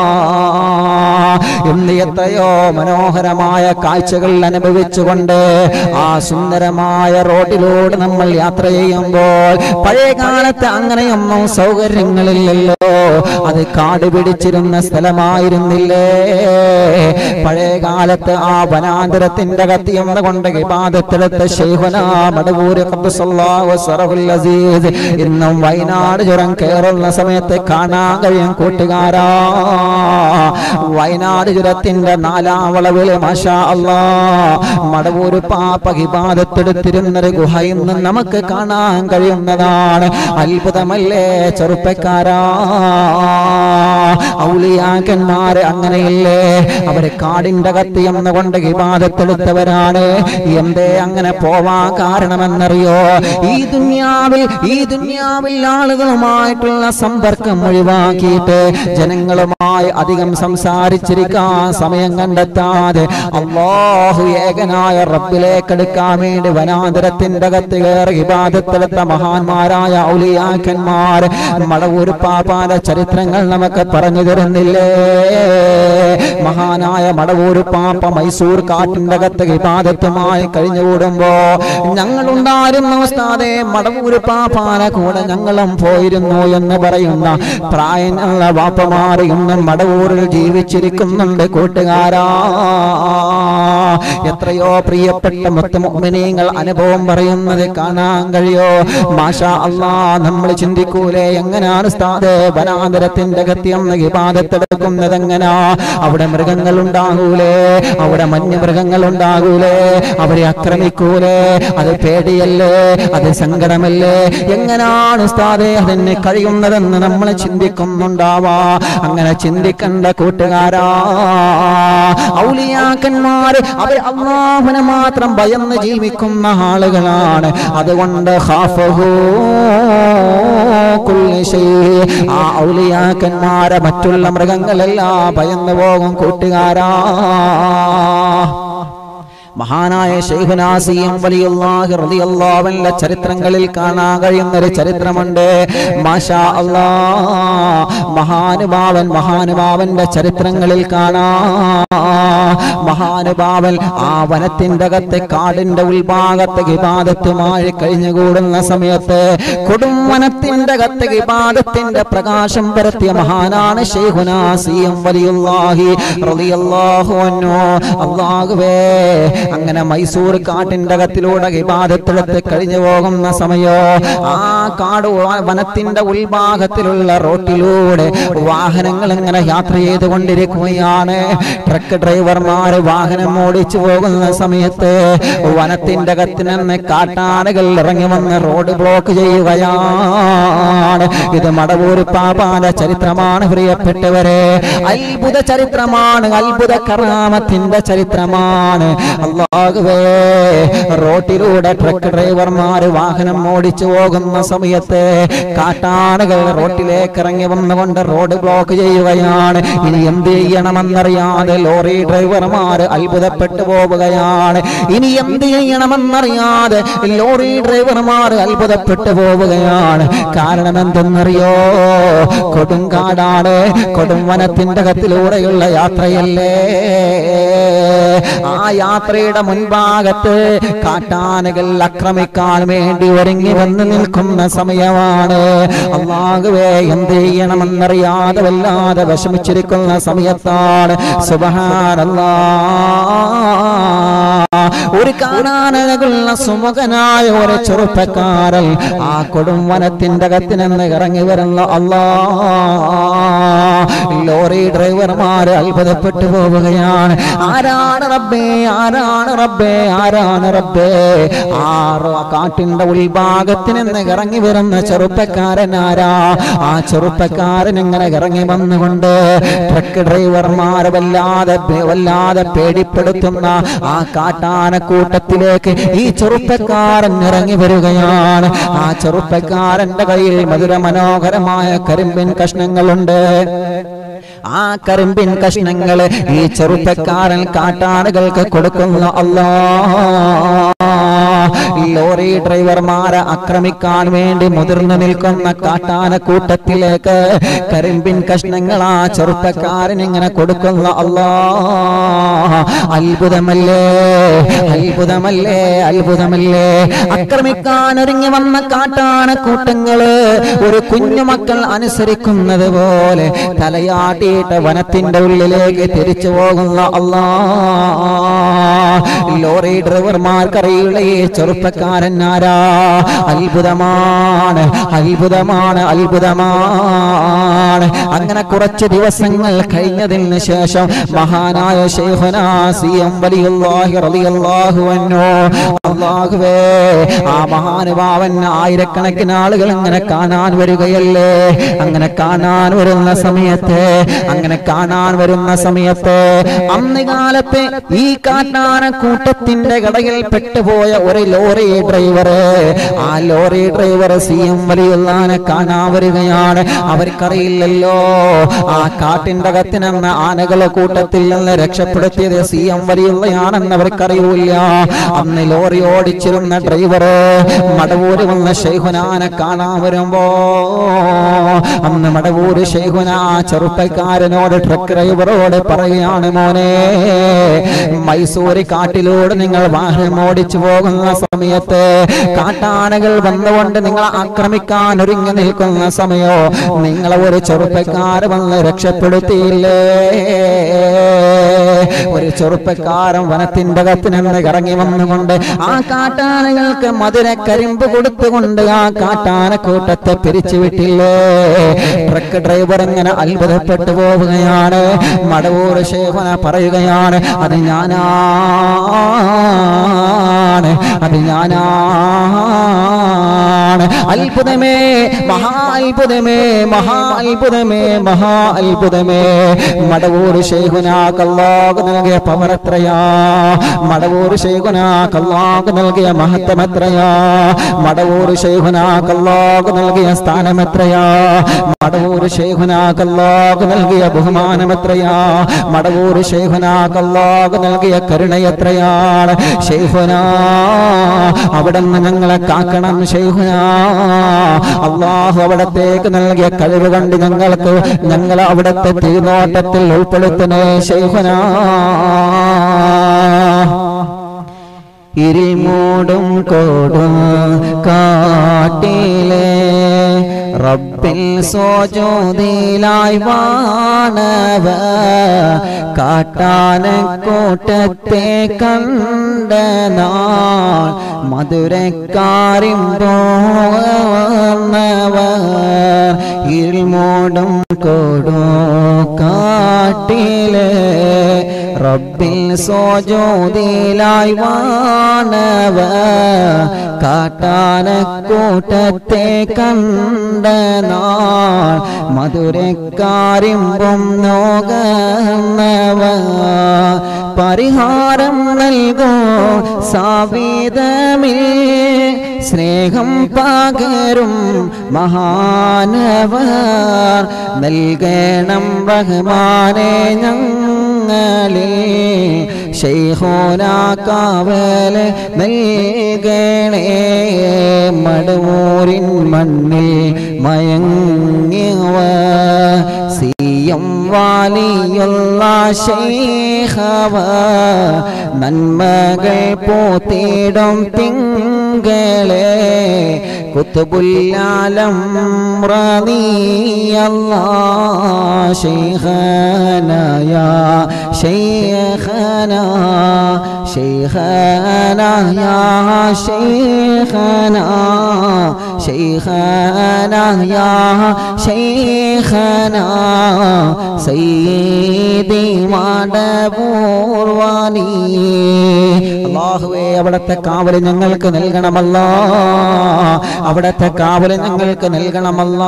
ഇന്ന് എത്രയോ മനോഹരമായ കാഴ്ചകൾ അനുഭവിച്ചുകൊണ്ട് ആ സുന്ദരമായ റോഡിലൂടെ നമ്മൾ യാത്ര ചെയ്യുമ്പോൾ പഴയ കാലത്ത് അങ്ങനെയൊന്നും സൗകര്യങ്ങളില്ലല്ലോ അത് കാട് പിടിച്ചിരുന്ന സ്ഥലമായിരുന്നില്ലേ പഴയ കാലത്ത് ആ വനാന്തരത്തിന്റെ കത്തിയെന്ന് കൊണ്ട് വിവാദത്തിലെത്ത ശൈഖുന മടവൂര് ഖബ്ബുസല്ലാഹു സറഹുൽ അസീസ് ഇന്നും വയനാട് ചുരം കയറുന്ന സമയത്ത് കാണാൻ കഴിയും കൂട്ടുകാരാ വയനാട് ചുരത്തിന്റെ നാലാം വളവില് മാഷാ അല്ലാ മടവൂര് പാപ്പ വിവാദത്തെടുത്തിരുന്നൊരു ഗുഹ ഇന്ന് നമുക്ക് കാണാൻ കഴിയുന്നതാണ് അത്ഭുതമല്ലേ ചെറുപ്പക്കാരാ ഔലിയാക്കന്മാര് അങ്ങനെയില്ലേ അവര് കാടിന്റെ കത്തി എന്നുകൊണ്ട് വിവാദത്തെടുത്തവരാണ് എന്തേ അങ്ങനെ പോവാൻ കാരണമെന്നറിയോ ഈ ദുന്യാവിൽ ഈ ദുന്യാവിൽ ആളുകളുമായിട്ടുള്ള സമ്പർക്കം ഒഴിവാക്കിയിട്ട് ജനങ്ങളുമായി അധികം സംസാരിച്ചിരിക്കാൻ സമയം കണ്ടെത്താതെ അള്ളാഹു ഏകനായ റബ്ബിലേക്ക് എടുക്കാൻ വേണ്ടി വനാന്തരത്തിന്റെ അകത്ത് കയറി ഇബാദത്തെടുത്ത മഹാന്മാരായ ഔലിയാക്കന്മാർ മടവൂർ പാപ്പാന്റെ ചരിത്രങ്ങൾ നമുക്ക് പറഞ്ഞു തരുന്നില്ലേ മഹാനായ മടവൂർ പാപ്പ മൈസൂർ കാട്ടിന്റെ അകത്ത് ഇബാദത്തുമായി കഴിഞ്ഞുകൂടുമ്പോ ഞങ്ങളുണ്ടായിരുന്നു ഉസ്താദെ മടവൂർ പാപ്പാനെ കൂടെ ഞങ്ങളും പോയിരുന്നു എന്ന് പറയുന്ന പ്രായമുള്ള വാപ്പമാർ ഇന്നും മടവൂരിൽ ജീവിച്ചിരിക്കുന്നുണ്ട് കൂട്ടുകാരാ എത്രയോ പ്രിയപ്പെട്ട മുത്തമുഅ്മിനീങ്ങൾ അനുഭവം പറയുന്നത് കാണാൻ കഴിയോ മാഷാ അല്ലാ നമ്മൾ ചിന്തിക്കൂലേ എങ്ങനെയാണ് ഉസ്താദെ വനാന്തരത്തിന്റെ കത്യം വിവാദത്തെടുക്കുന്നത് എങ്ങനാ അവിടെ മൃഗങ്ങൾ ഉണ്ടാകൂലേ അവിടെ മഞ്ഞ മൃഗങ്ങൾ ഉണ്ടാകൂലേ അവരെ ആക്രമിക്കൂലേ അത് പേടിയല്ലേ അത് സങ്കടമല്ലേ എങ്ങനാണ് ഉസ്താദെ അതിന് കഴിയുന്നതെന്ന് നമ്മൾ ചിന്തിക്കുന്നുണ്ടാവാ അങ്ങനെ ചിന്തിക്കണ്ട കൂട്ടുകാരാ ഔലിയാക്കന്മാര് അവർ അള്ളാഹുനെ മാത്രം ഭയന്ന് ജീവിക്കുന്ന ആളുകളാണ് അതുകൊണ്ട് ഖാഫഹു കുല്ലി ശൈ. ആ ഔലിയാക്കന്മാരെ മറ്റുള്ള മൃഗങ്ങളെല്ലാം ഭയന്നു പോകും കൂട്ടുകാരാ മഹാനായ ശൈഖുനാസിയും വലിയുള്ളാഹി റളിയല്ലാഹുവിന്റെ ചരിത്രങ്ങളിൽ കാണാൻ കഴിയുന്ന ഒരു ചരിത്രമുണ്ട് മാഷാ അല്ലാ മഹാനുഭാവൻ മഹാനുഭാവന്റെ ചരിത്രങ്ങളിൽ കാണാ മഹാനുഭാവൻ ആ വനത്തിന്റെ അകത്തെ കാടിന്റെ ഉൾഭാഗത്ത് വിവാദത്തുമായി കഴിഞ്ഞുകൂടുന്ന സമയത്ത് കൊടും വനത്തിന്റെ അകത്ത് വിവാദത്തിന്റെ പ്രകാശം പരത്തിയ മഹാനാണ് ശൈഖുനാസിയും വലിയുള്ളാഹി റളിയല്ലാഹു അൻഹു അല്ലാഹുവേ അങ്ങനെ മൈസൂർ കാട്ടിന്റെ അകത്തിലൂടെ വിവാദത്തിലെത്തി കഴിഞ്ഞു പോകുന്ന സമയോ ആ കാട് വ- വനത്തിന്റെ ഉൾഭാഗത്തിലുള്ള റോട്ടിലൂടെ വാഹനങ്ങൾ ഇങ്ങനെ യാത്ര ചെയ്തുകൊണ്ടിരിക്കുകയാണ് ട്രക്ക് ഡ്രൈവർമാര് വാഹനം ഓടിച്ചു പോകുന്ന സമയത്ത് വനത്തിന്റെ അകത്ത് നിന്ന് കാട്ടാനകൾ ഇറങ്ങി വന്ന് റോഡ് ബ്ലോക്ക് ചെയ്യുകയാണ് ഇത് മടവൂർ പാപാന്റെ ചരിത്രമാണ് പ്രിയപ്പെട്ടവരെ അത്ഭുത ചരിത്രമാണ് അത്ഭുത കറാമത്തിന്റെ ചരിത്രമാണ് അള്ളാഹുവേ റോട്ടിലൂടെ ട്രക്ക് ഡ്രൈവർമാര് വാഹനം ഓടിച്ചു പോകുന്ന സമയത്ത് കാട്ടാനകൾ റോട്ടിലേക്ക് ഇറങ്ങി വന്നുകൊണ്ട് റോഡ് ബ്ലോക്ക് ചെയ്യുകയാണ് ഇനി എന്ത് ചെയ്യണമെന്നറിയാതെ ലോറി ഡ്രൈവർമാര് അത്ഭുതപ്പെട്ടു പോവുകയാണ് ഇനി എന്ത് ചെയ്യണമെന്നറിയാതെ ലോറി ഡ്രൈവർമാർ അത്ഭുതപ്പെട്ടു പോവുകയാണ് കാരണം എന്തെന്നറിയോ കൊടുങ്കാടാണ് കൊടുംവനത്തിന്റെ കത്തിലൂടെയുള്ള യാത്രയല്ലേ ആ യാത്രയുടെ മുൻഭാഗത്ത് കാട്ടാനകൾ ആക്രമിക്കാൻ വേണ്ടി ഒരുങ്ങി വന്ന് നിൽക്കുന്ന സമയമാണ് അള്ളാഹുവേ എന്ത് ചെയ്യണമെന്നറിയാതെ വല്ലാതെ വിഷമിച്ചിരിക്കുന്ന സമയത്താണ് സുബഹാനല്ലാ ഒരു കാണാനകുള്ള സുമുഖനായ ഒരു ചെറുപ്പക്കാരൻ ആ കൊടുംവനത്തിന്റെ കത്തിനെന്ന് ഇറങ്ങി വരുന്ന അല്ലാ ലോറി ഡ്രൈവർമാര് അത്ഭുതപ്പെട്ടു പോവുകയാണ് ആരാണ് റബ്ബേ ആരാണ് റബ്ബേ ആരാണ് റബ്ബേ ആ റോ- കാട്ടിന്റെ ഉൾഭാഗത്ത് നിന്ന് ഇറങ്ങി വരുന്ന ചെറുപ്പക്കാരൻ ആരാ ആ ചെറുപ്പക്കാരൻ ഇങ്ങനെ ഇറങ്ങി വന്നുകൊണ്ട് ട്രക്ക് ഡ്രൈവർമാരെ വല്ലാതെ പേ- വല്ലാതെ പേടിപ്പെടുത്തുന്ന ആ കാട്ടാനക്കൂട്ടത്തിലേക്ക് ഈ ചെറുപ്പക്കാരൻ ഇറങ്ങി വരികയാണ് ആ ചെറുപ്പക്കാരന്റെ കയ്യിൽ മധുര മനോഹരമായ കരിമ്പിൻ കഷ്ണങ്ങളുണ്ട് ആ കരിമ്പിൻ കഷ്ണങ്ങള് ഈ ചെറുപ്പക്കാരൻ കാട്ടാനകൾക്ക് കൊടുക്കുന്ന അല്ലാ ലോറി ഡ്രൈവർമാരെ ആക്രമിക്കാൻ വേണ്ടി മുതിർന്നു നിൽക്കുന്ന കാട്ടാന കൂട്ടത്തിലേക്ക് കരിമ്പിൻ കഷ്ണങ്ങൾ ആ ചെറുപ്പക്കാരൻ ഇങ്ങനെ കൊടുക്കുന്ന അല്ലാ അത്ഭുതമല്ലേ അത്ഭുതമല്ലേ അത്ഭുതമല്ലേ ആക്രമിക്കാൻ ഒരുങ്ങി വന്ന കാട്ടാന കൂട്ടങ്ങള് ഒരു കുഞ്ഞുമക്കൾ അനുസരിക്കുന്നത് പോലെ തലയാട്ടിയിട്ട് വനത്തിന്റെ ഉള്ളിലേക്ക് തിരിച്ചു പോകുന്ന അല്ലാ ലോറി ഡ്രൈവർമാർക്കറിയില്ല ഈ ചെറുപ്പക്കാരൻ ആരാ അത്ഭുതമാണ് അത്ഭുതമാണ് അത്ഭുതമാണ് അങ്ങനെ കുറച്ച് ദിവസങ്ങൾ കഴിഞ്ഞതിന് ശേഷം മഹാനായ ശൈഖുനാ സിയം വലിയുല്ലാഹി റളിയല്ലാഹു അൻഹു അല്ലാഹുവേ ആ മഹാനുഭാവൻ ആയിരക്കണക്കിന് ആളുകൾ അങ്ങനെ കാണാൻ വരികയല്ലേ അങ്ങനെ കാണാൻ വരുന്ന സമയത്ത് അങ്ങനെ കാണാൻ വരുന്ന സമയത്ത് അന്ന് കാലത്ത് ഈ കാട്ടാന കൂട്ടത്തിന്റെ കടയിൽ പെട്ടുപോയ ഒരു ലോറി ഡ്രൈവർ ആ ലോറി ഡ്രൈവർ സി എം വലിയുള്ളാനെ കാണാൻ വരികയാണ് അവർക്കറിയില്ലല്ലോ ആ കാട്ടിന്റെ അകത്തിനെന്ന് ആനകളെ കൂട്ടത്തിൽ നിന്ന് രക്ഷപ്പെടുത്തിയത് സി എം വലിയുള്ളയാണെന്ന് അവർക്കറിയൂല അന്ന് ലോറി ഓടിച്ചിരുന്ന ഡ്രൈവർ മടവൂര് വന്ന ഷെയ്ഹുനാനെ കാണാൻ വരുമ്പോ അന്ന് മടവൂര് ഷെയ്ഹുന ആ ചെറുപ്പക്കാരനോട് ട്രക്ക് ഡ്രൈവറോട് പറയുകയാണ് മോനെ മൈസൂര് കാട്ടിലൂടെ നിങ്ങൾ വാഹനം ഓടിച്ചു പോകുന്ന സമയത്ത് കാട്ടാനകൾ വന്നുകൊണ്ട് നിങ്ങളെ ആക്രമിക്കാൻ ഒരുങ്ങി നിൽക്കുന്ന സമയോ നിങ്ങളെ ഒരു ചെറുപ്പക്കാർ വന്ന് രക്ഷപ്പെടുത്തിയില്ലേ ഒരു ചെറുപ്പക്കാരൻ വനത്തിന്റെ അകത്ത് നിന്ന് ഇറങ്ങി വന്നുകൊണ്ട് ആ കാട്ടാനകൾക്ക് മധുര കരിമ്പ് കൊടുത്തുകൊണ്ട് ആ കാട്ടാനക്കൂട്ടത്തെ പിരിച്ചുവിട്ടില്ലേ ട്രക്ക് ഡ്രൈവർ ഇങ്ങനെ അത്ഭുതപ്പെട്ടു പോവുകയാണ് മടവൂർ ശേഖന പറയുകയാണ് അത് ഞാനാണ് അത് ഞാനാണ് അത്ഭുതമേ മഹാ അത്ഭുതമേ മഹാ അത്ഭുതമേ മഹാ അത്ഭുതമേ മടവൂർ ശേഖുനാക്കല്ലാഹ് നൽകിയ പവറത്രയാ മടവൂർ ശേഖുനാക്കല്ലാഹ് നൽകിയ മഹത്വമെത്രയാ മടവൂർ ശേഖുനാക്കല്ലാഹ് നൽകിയ സ്ഥാനമെത്രയാ മടവൂർ ശേഖുനാക്കല്ലാഹ് നൽകിയ ബഹുമാനമെത്രയാ മടവൂർ ശേഖുനാക്കല്ലാഹ് നൽകിയ കരുണയെത്രയാണ് ശേഖുന അവിടെ നിന്ന് ഞങ്ങളെ കാക്കണം ശേഖുന അള്ളാഹു അവിടത്തേക്ക് നൽകിയ കഴിവ് കണ്ട് ഞങ്ങൾക്ക് ഞങ്ങൾ അവിടത്തെ തീനോട്ടത്തിൽ ഉൾപ്പെടുത്തണേ ശേഖുന ഇരുമൂടും കോടും കാട്ടിലെ റബ്ബിൽ സോജോതിലായി വാണവ കാട്ടാനക്കൂട്ടത്തെ കണ്ട നാൾ മധുരക്കാരിമ്പോന്നവർ ഇരുമോടും കൊടു കാട്ടിലെ റബ്ബിൽ സോജോതിലായി വാണവ കാട്ടാനക്കൂട്ടത്തെ കണ്ട നാൾ മധുരക്കാരിമ്പം നോകന്നവ പരിഹാരം നൽകോ സാവിധമേ സ്നേഹം പകരും മഹാനവർ നൽകണം റഹ്മാനെ ഞങ്ങളിൽ ശൈഹോന കാവല് നൽകണേ മടവൂരിൻ മണ്ണിൽ മയങ്ങിയവ സിയം വാലിയുള്ള ശൈഹവ നന്മകൾ പോത്തിടും തിങ്കളെ കുത്തുബുല്ലാലം റളിയല്ല ശൈഖനായ ശൈഖനാ ശൈഖനാ യാ ശൈഖനാ ശൈഖനാ യാ ശൈഖനാ സയ്യിദി മാടപൂർവാനി അല്ലാഹുവേ അവിടത്തെ കാവല് ഞങ്ങൾക്ക് നൽകണമല്ല അവിടത്തെ കാവല് ഞങ്ങൾക്ക് നൽകണമല്ല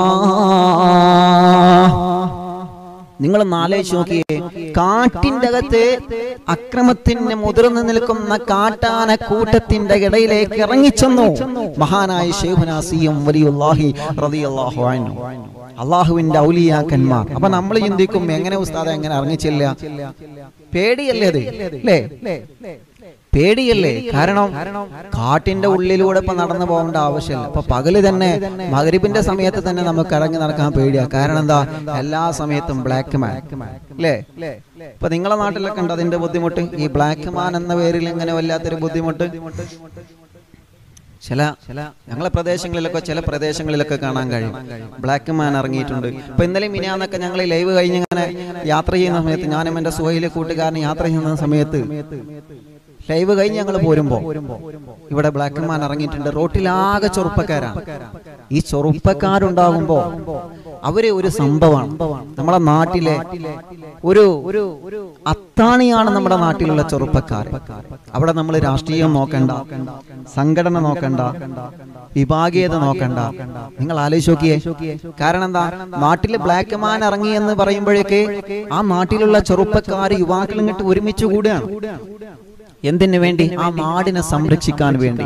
നിങ്ങളൊന്ന് ആലോചിച്ച് നോക്കിയേ കാട്ടിന്റെ അകത്ത് അക്രമത്തിന് മുതിർന്നു നിൽക്കുന്ന കാട്ടാന കൂട്ടത്തിന്റെ ഇടയിലേക്ക് ഇറങ്ങിച്ചെന്നു മഹാനായ ഷെയ്ഖുനാസിയും വലിയുല്ലാഹി റളിയല്ലാഹു അൻഹു അള്ളാഹുവിന്റെ ഔലിയാക്കന്മാർ അപ്പൊ നമ്മൾ ചിന്തിക്കും എങ്ങനെ ഉസ്താദ എങ്ങനെ ഇറങ്ങിച്ചില്ല പേടിയല്ലേ അത് അല്ലേ പേടിയല്ലേ കാരണം കാട്ടിന്റെ ഉള്ളിലൂടെ ഇപ്പൊ നടന്നു പോകേണ്ട ആവശ്യമില്ല അപ്പൊ പകല് തന്നെ മകരിപ്പിന്റെ സമയത്ത് തന്നെ നമുക്ക് ഇറങ്ങി നടക്കാൻ പേടിയാ കാരണം എന്താ എല്ലാ സമയത്തും ബ്ലാക്ക് മാൻ അല്ലേ ഇപ്പൊ നിങ്ങളെ നാട്ടിലൊക്കെ ഉണ്ട് അതിന്റെ ബുദ്ധിമുട്ട് ഈ ബ്ലാക്ക് മാൻ എന്ന പേരിൽ ഇങ്ങനെ വല്ലാത്തൊരു ബുദ്ധിമുട്ട് ചില ഞങ്ങളെ പ്രദേശങ്ങളിലൊക്കെ ചില പ്രദേശങ്ങളിലൊക്കെ കാണാൻ കഴിയും ബ്ലാക്ക് മാൻ ഇറങ്ങിയിട്ടുണ്ട് ഇപ്പൊ ഇന്നലെ മിനിയാന്നൊക്കെ ഞങ്ങൾ ലൈവ് കഴിഞ്ഞ് ഇങ്ങനെ യാത്ര ചെയ്യുന്ന സമയത്ത് ഞാനും എന്റെ സുഹയിലെ കൂട്ടുകാരൻ യാത്ര ചെയ്യുന്ന സമയത്ത് ലൈവ് കഴിഞ്ഞ് ഞങ്ങൾ പോരുമ്പോ ഇവിടെ ബ്ലാക്ക് മാൻ ഇറങ്ങിയിട്ടുണ്ട് റോട്ടിലാകെ ചെറുപ്പക്കാരാണ് ഈ ചെറുപ്പക്കാരുണ്ടാകുമ്പോ അവര് ഒരു സംഭവമാണ് നമ്മളെ നാട്ടിലെ ഒരു ഒരു അത്താണിയാണ് നമ്മുടെ നാട്ടിലുള്ള ചെറുപ്പക്കാർ അവിടെ നമ്മൾ രാഷ്ട്രീയം നോക്കണ്ട സംഘടന നോക്കണ്ട വിഭാഗീയത നോക്കണ്ട നിങ്ങൾ ആലോചിച്ച് നോക്കിയേ കാരണം എന്താ നാട്ടില് ബ്ലാക്ക് മാൻ ഇറങ്ങി എന്ന് പറയുമ്പോഴേക്ക് ആ നാട്ടിലുള്ള ചെറുപ്പക്കാർ യുവാക്കൾ ഇങ്ങോട്ട് ഒരുമിച്ച് കൂടുകയാണ് എന്തിനു വേണ്ടി ആ നാടിനെ സംരക്ഷിക്കാൻ വേണ്ടി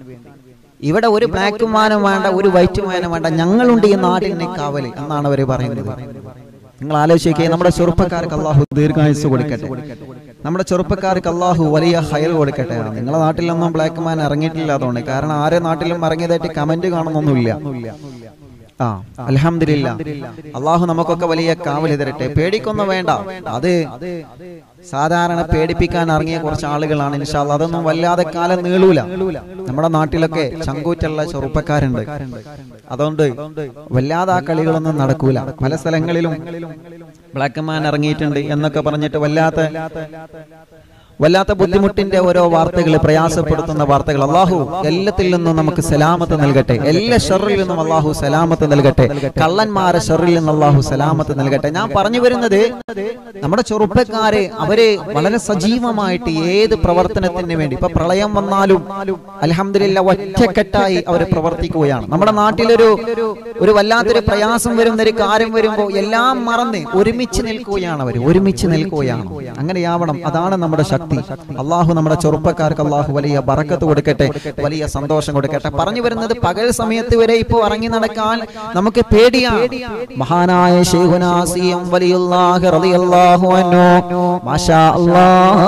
ഇവിടെ ഒരു ബ്ലാക്ക് മാനും വേണ്ട ഒരു വൈറ്റ് മാനും വേണ്ട ഞങ്ങളുണ്ട് ഈ നാടിനെ കാവല് എന്നാണ് അവർ പറയുന്നത് നിങ്ങൾ ആലോചിക്കുക നമ്മുടെ ചെറുപ്പക്കാർക്ക് അള്ളാഹു ദീർഘായുസ് കൊടുക്കട്ടെ നമ്മുടെ ചെറുപ്പക്കാർക്ക് അള്ളാഹു വലിയ ഹയർ കൊടുക്കട്ടെ നിങ്ങളുടെ നാട്ടിലൊന്നും ബ്ലാക്ക് മാൻ ഇറങ്ങിയിട്ടില്ല അതുകൊണ്ട് കാരണം ആരെ നാട്ടിലും ഇറങ്ങിയതായിട്ട് കമന്റ് കാണുന്നൊന്നുമില്ല ആ അലഹമില്ല അള്ളാഹു നമുക്കൊക്കെ വലിയ കാവലി തരട്ടെ പേടിക്കൊന്നും വേണ്ട അത് സാധാരണ പേടിപ്പിക്കാൻ ഇറങ്ങിയ കുറച്ച് ആളുകളാണ് ഇൻഷാല്ല അതൊന്നും വല്ലാതെ കാലം നീളൂല നമ്മുടെ നാട്ടിലൊക്കെ ചങ്കൂറ്റുള്ള ചെറുപ്പക്കാരുണ്ട് അതുകൊണ്ട് വല്ലാതെ ആ കളികളൊന്നും നടക്കൂല പല സ്ഥലങ്ങളിലും ബ്ലാക്ക് മാൻ ഇറങ്ങിയിട്ടുണ്ട് എന്നൊക്കെ പറഞ്ഞിട്ട് വല്ലാത്ത വല്ലാത്ത ബുദ്ധിമുട്ടിന്റെ ഓരോ വാർത്തകൾ പ്രയാസപ്പെടുത്തുന്ന വാർത്തകൾ അള്ളാഹു എല്ലാത്തിൽ നിന്നും നമുക്ക് സലാമത്ത് നൽകട്ടെ എല്ലാ ഷെറിൽ നിന്നും അള്ളാഹു സലാമത്ത് നൽകട്ടെ കള്ളന്മാരെ ഷെറിൽ നിന്ന് അള്ളാഹു സലാമത്ത് നൽകട്ടെ ഞാൻ പറഞ്ഞു വരുന്നത് നമ്മുടെ ചെറുപ്പക്കാര് അവര് വളരെ സജീവമായിട്ട് ഏത് പ്രവർത്തനത്തിന് വേണ്ടി ഇപ്പൊ പ്രളയം വന്നാലും അലഹമില്ല ഒറ്റക്കെട്ടായി അവർ പ്രവർത്തിക്കുകയാണ് നമ്മുടെ നാട്ടിലൊരു ഒരു വല്ലാത്തൊരു പ്രയാസം വരുന്ന ഒരു കാര്യം വരുമ്പോൾ എല്ലാം മറന്ന് ഒരുമിച്ച് നിൽക്കുകയാണ് അവർ ഒരുമിച്ച് നിൽക്കുകയാണ് അങ്ങനെയാവണം അതാണ് നമ്മുടെ ശക്തി അള്ളാഹു നമ്മുടെ ചെറുപ്പക്കാർക്ക് അള്ളാഹു വലിയ ബറക്കത്ത് കൊടുക്കട്ടെ വലിയ സന്തോഷം കൊടുക്കട്ടെ പറഞ്ഞു വരുന്നത് പകൽ സമയത്ത് വരെ ഇപ്പോൾ ഇറങ്ങി നടക്കാൻ നമുക്ക് പേടിയാണ് മഹാനായ ശൈഖുനാസിയം വലിയുല്ലാഹി റളിയല്ലാഹു അൻഹു മാഷാ അല്ലാഹ്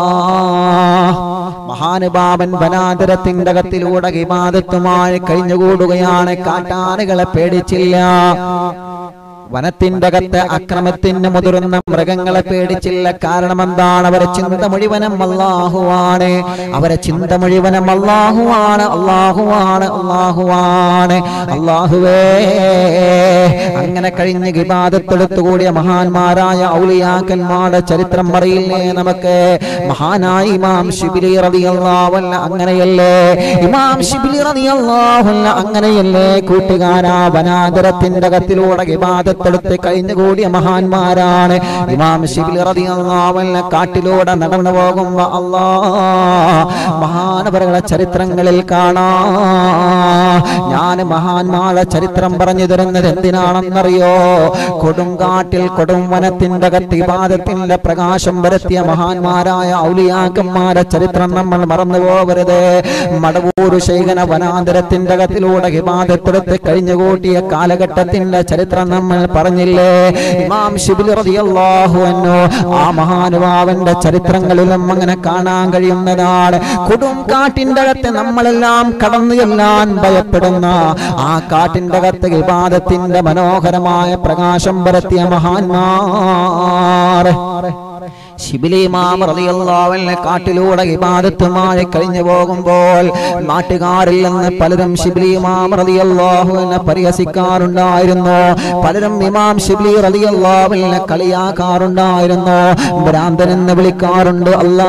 മഹാനുഭാവൻ വനാന്തരത്തിന്റെ അകത്തിലൂടെ വിവാദത്തുമായി കഴിഞ്ഞുകൂടുകയാണ് കാട്ടാനുകളെ പേടിച്ചില്ല വനത്തിന്റെ അകത്ത് അക്രമത്തിന് മുതിർന്ന മൃഗങ്ങളെ പേടിച്ചില്ല കാരണം എന്താണ് അവരെ ചിന്ത മുഴുവനും അള്ളാഹുവാണ് അവരെ ചിന്ത മുഴുവനും അള്ളാഹുവാണ് അള്ളാഹുവാണ് അള്ളാഹുവാണ് അള്ളാഹുവേ അങ്ങനെ കഴിഞ്ഞ് വിവാദത്തെടുത്തുകൂടിയ മഹാന്മാരായ ഔലിയാക്കന്മാരുടെ ചരിത്രം അറിയില്ലേ നമുക്ക് മഹാനായ ഇമാം ഷിബിലി റളിയല്ലാഹുവല്ല അങ്ങനെയല്ലേ ഇമാം ഷിബിലി റളിയല്ലാഹുവല്ല അങ്ങനെയല്ലേ കൂട്ടുകാരാ വനാന്തരത്തിന്റെ അകത്തിലൂടെ വിവാദത്തെടുത്ത് കഴിഞ്ഞുകൂടിയ മഹാന്മാരാണ് ഇമാം ഷിബിലി റളിയല്ലാഹുവല്ല കാട്ടിലൂടെ നടന്നു പോകുമ്പോ അല്ലാ മഹാനവരുടെ ചരിത്രങ്ങളിൽ കാണാ ഞാൻ മഹാന്മാരുടെ ചരിത്രം പറഞ്ഞു തരുന്നത് എന്തിനാണെന്നറിയോ കൊടുങ്കാട്ടിൽ കൊടും വനത്തിന്റെ അകത്ത് വിവാദത്തിന്റെ പ്രകാശം വരുത്തിയ മഹാന്മാരായ ഔലിയാക്കന്മാരെ ചരിത്രം നമ്മൾ മറന്നു പോകരുത് മടവൂർ ശൈഖന വനാന്തരത്തിന്റെ അകത്തിലൂടെ വിവാദത്തെടുത്ത് കഴിഞ്ഞുകൂട്ടിയ കാലഘട്ടത്തിന്റെ ചരിത്രം നമ്മൾ പറഞ്ഞില്ലേ ഇമാം ഷിബിലി റളിയല്ലാഹു അൻഹു ആ മഹാനുഭാവന്റെ ചരിത്രങ്ങളിലും അങ്ങനെ കാണാൻ കഴിയുന്നതാണ് കൊടും കാട്ടിന്റെ അകത്ത് നമ്മളെല്ലാം കടന്നു ചെല്ലാൻ ഭയപ്പെടുന്ന ആ കാട്ടിന്റെ അകത്ത് വിവാദത്തിന്റെ മനോഹരമായ പ്രകാശം പരത്തിയ മഹാന്മാർ ശിബിലിമാം റളിയല്ലാഹുവിനെ കാട്ടിലൂടെ ഇബാദത്തുമായി കഴിഞ്ഞു പോകുമ്പോൾ നാട്ടുകാരിൽ നിന്ന് പലരും ശിബിലിമാം റളിയല്ലാഹുവിനെ പരിഹസിക്കാറുണ്ടായിരുന്നു പലരും ഇമാം ശിബിലി റളിയല്ലാഹുവിനെ കളിയാക്കാറുണ്ടായിരുന്നു ഭ്രാന്തൻ എന്ന് വിളിക്കാറുണ്ട് അല്ലാ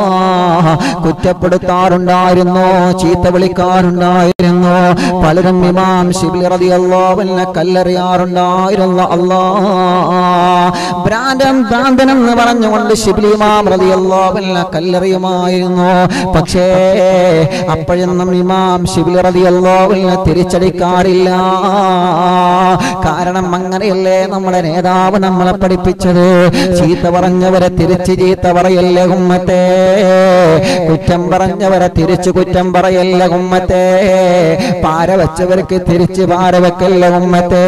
കുറ്റപ്പെടുത്താറുണ്ടായിരുന്നു ചീത്ത വിളിക്കാറുണ്ടായിരുന്നു പലരും ഇമാം ശിബിലി റളിയല്ലാഹുവിനെ കല്ലെറിയാറുണ്ടായിരുന്നു അല്ലാ ഭ്രാന്തൻ ഭ്രാന്തൻ എന്ന് പറഞ്ഞുകൊണ്ട് ശിബിലിമാം റളിയല്ലാഹുവിനെ കല്ലെറിയുമായിരുന്നു പക്ഷേ അപ്പോഴൊന്നും ഇമാം ശിബിലി റളിയല്ലാഹുവിനെ തിരിച്ചടിക്കാറില്ല കാരണം അങ്ങനെയല്ലേ നമ്മുടെ നേതാവ് നമ്മളെ പഠിപ്പിച്ചത് ചീത്ത പറഞ്ഞവരെ തിരിച്ച് ചീത്ത പറയല്ലേ ഉമ്മത്തെ കുറ്റം പറഞ്ഞവരെ തിരിച്ചു കുറ്റം പറയല്ല ഉമ്മത്തെ പാര വെച്ചവർക്ക് തിരിച്ച് പാര വെക്കല്ല ഉമ്മത്തെ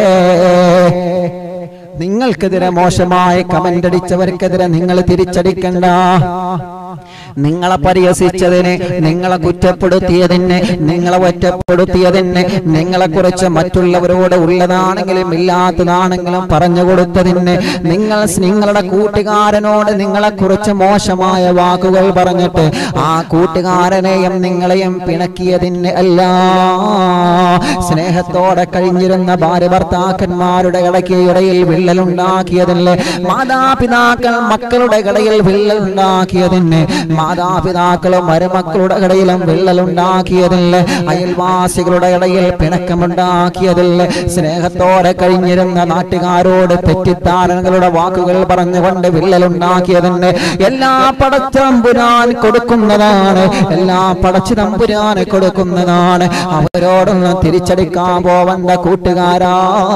നിങ്ങൾക്കെതിരെ മോശമായ കമന്റ് അടിച്ചവർക്കെതിരെ നിങ്ങൾ തിരിച്ചടിക്കണ്ട നിങ്ങളെ പരിഹസിച്ചതിന് നിങ്ങളെ കുറ്റപ്പെടുത്തിയതിന് നിങ്ങളെ ഒറ്റപ്പെടുത്തിയതിന് നിങ്ങളെ കുറിച്ച് മറ്റുള്ളവരോട് ഉള്ളതാണെങ്കിലും ഇല്ലാത്തതാണെങ്കിലും പറഞ്ഞു കൊടുത്തതിന് നിങ്ങൾ നിങ്ങളുടെ കൂട്ടുകാരനോട് നിങ്ങളെ കുറിച്ച് മോശമായ വാക്കുകൾ പറഞ്ഞിട്ട് ആ കൂട്ടുകാരനെയും നിങ്ങളെയും പിണക്കിയതിന് അല്ല സ്നേഹത്തോടെ കഴിഞ്ഞിരുന്ന ഭാര്യ ഭർത്താക്കന്മാരുടെ ഇടയ്ക്ക് ഇടയിൽ വിള്ളലുണ്ടാക്കിയതിന് മാതാപിതാക്കൾ മക്കളുടെ ഇടയിൽ വിള്ളലുണ്ടാക്കിയതിന് മാതാപിതാക്കളും മരുമക്കളുടെ ഇടയിലും വിള്ളലുണ്ടാക്കിയതില് അയൽവാസികളുടെ ഇടയിൽ പിണക്കമുണ്ടാക്കിയതില് സ്നേഹത്തോടെ കഴിഞ്ഞിരുന്ന നാട്ടുകാരോട് തെറ്റിദ്ധാരണകളുടെ വാക്കുകൾ പറഞ്ഞുകൊണ്ട് വിള്ളലുണ്ടാക്കിയതിന് എല്ലാ പടച്ചതമ്പുരാൻ കൊടുക്കുന്നതാണ് എല്ലാ പടച്ചിതമ്പുരാൻ കൊടുക്കുന്നതാണ് അവരോടൊന്ന് തിരിച്ചടിക്കാൻ പോവണ്ട കൂട്ടുകാരാ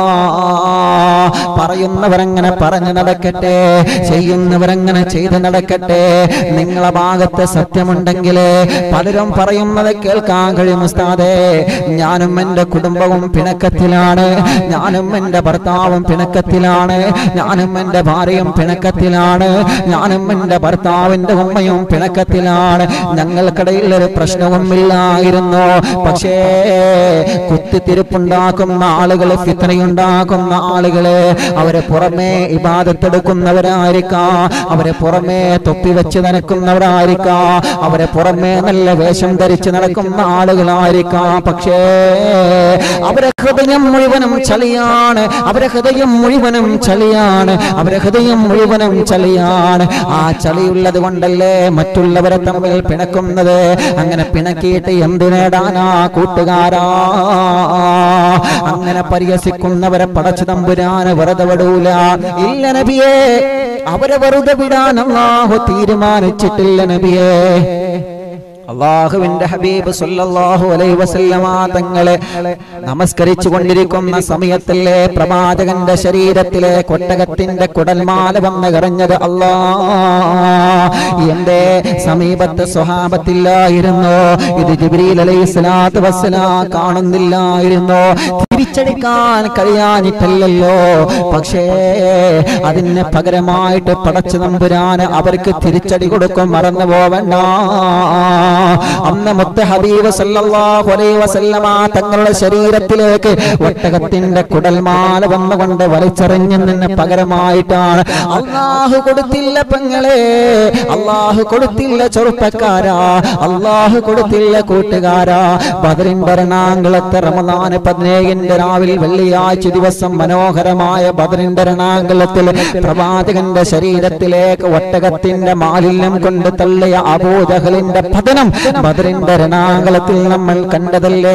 പറയുന്നവരങ്ങനെ പറഞ്ഞു നടക്കട്ടെ ചെയ്യുന്നവരങ്ങനെ ചെയ്ത് നടക്കട്ടെ നിങ്ങളെ ഭാഗത്ത് സത്യമുണ്ടെങ്കിൽ പലരും പറയുന്നത് കേൾക്കാൻ കഴിയും ഉസ്താദേ ഞാനും എൻ്റെ കുടുംബവും പിണക്കത്തിലാണ് ഞാനും എൻ്റെ ഭർത്താവും പിണക്കത്തിലാണ് ഞാനും എൻ്റെ ഭാര്യയും പിണക്കത്തിലാണ് ഞാനും എൻ്റെ ഭർത്താവിൻ്റെ ഉമ്മയും പിണക്കത്തിലാണ് ഞങ്ങൾക്കിടയിൽ ഒരു പ്രശ്നവും ഇല്ലായിരുന്നു പക്ഷേ കുത്തിത്തിരിപ്പുണ്ടാക്കുന്ന ആളുകൾ ഫിത്തനയുണ്ടാക്കുന്ന ആളുകള് അവരെ പുറമേ ഇബാദത്തെടുക്കുന്നവരായിരിക്കാം അവരെ പുറമേ തൊപ്പി വെച്ച് നടക്കുന്നവരായിരിക്കാം അവരെ പുറമേ നല്ല വേഷം ധരിച്ച് നടക്കുന്ന ആളുകളായിരിക്കാം പക്ഷേ അവരെ ഹൃദയം മുഴുവനും ചളിയാണ് അവരെ ഹൃദയം മുഴുവനും ചളിയാണ് അവരെ ഹൃദയം മുഴുവനും ചളിയാണ് ആ ചളിയുള്ളത് കൊണ്ടല്ലേ മറ്റുള്ളവരെ തമ്മിൽ പിണക്കുന്നത് അങ്ങനെ പിണക്കിയിട്ട് എന്ത് നേടാനാ കൂട്ടുകാരാ അങ്ങനെ പരിഹസിക്കുന്നവരെ പടച്ചു തമ്പുരാന് വെറുതെ വിടൂല ഇല്ല നബിയേ അവരെ വെറുതെ വിടാൻ അള്ളാഹു തീരുമാനിച്ചിട്ടില്ല നബിയേ അള്ളാഹുവിന്റെ ഹബീബ് സല്ലല്ലാഹു അലൈഹി വസല്ലമ തങ്ങളെ നമസ്കരിച്ചു കൊണ്ടിരിക്കുന്ന സമയത്തല്ലേ പ്രവാചകന്റെ ശരീരത്തിലെ കൊട്ടകത്തിന്റെ കുടൽമാല വന്ന് കറഞ്ഞത് അല്ലാ എന്റെ സമീപത്ത് സ്വഹാബത്തില്ലായിരുന്നു ഇത് ജിബ്രീൽ അലൈഹി സ്വലാത്തു വസ്സലാം കാണുന്നില്ലായിരുന്നു തിരിച്ചടിക്കാൻ കഴിയാനിട്ടല്ലല്ലോ പക്ഷേ അതിന് പകരമായിട്ട് പടച്ചു നമ്പുരാന് അവർക്ക് തിരിച്ചടി കൊടുക്കും മറന്നു പോവണ്ട അന്ന് മുത്ത ഹബീബ് സല്ലല്ലാഹു അലൈഹി വസല്ലമ തങ്ങളുടെ ശരീരത്തിലേക്ക് ഒട്ടകത്തിന്റെ കുടൽമാല വന്നുകൊണ്ട് വലിച്ചെറിഞ്ഞു നിന്ന് പകരമായിട്ടാണ് അള്ളാഹു കൊടുത്തില്ല പെങ്ങളെ അള്ളാഹു കൊടുത്തില്ല ചെറുപ്പക്കാരാ അള്ളാഹു കൊടുത്തില്ല കൂട്ടുകാരാ ബദറിന്റെ എറണാകുളത്തെ റമദാന് പതിനേഴിന്റെ രാവിലെ വെള്ളിയാഴ്ച ദിവസം മനോഹരമായ ബദറിന്റെ എറണാകുളത്തിൽ പ്രവാചകന്റെ ശരീരത്തിലേക്ക് ഒട്ടകത്തിന്റെ മാലിന്യം കൊണ്ട് തള്ളിയ അബൂജഹലിന്റെ പതനം ബദറിന്റെ എറണാകുളത്തിൽ നമ്മൾ കണ്ടതല്ലേ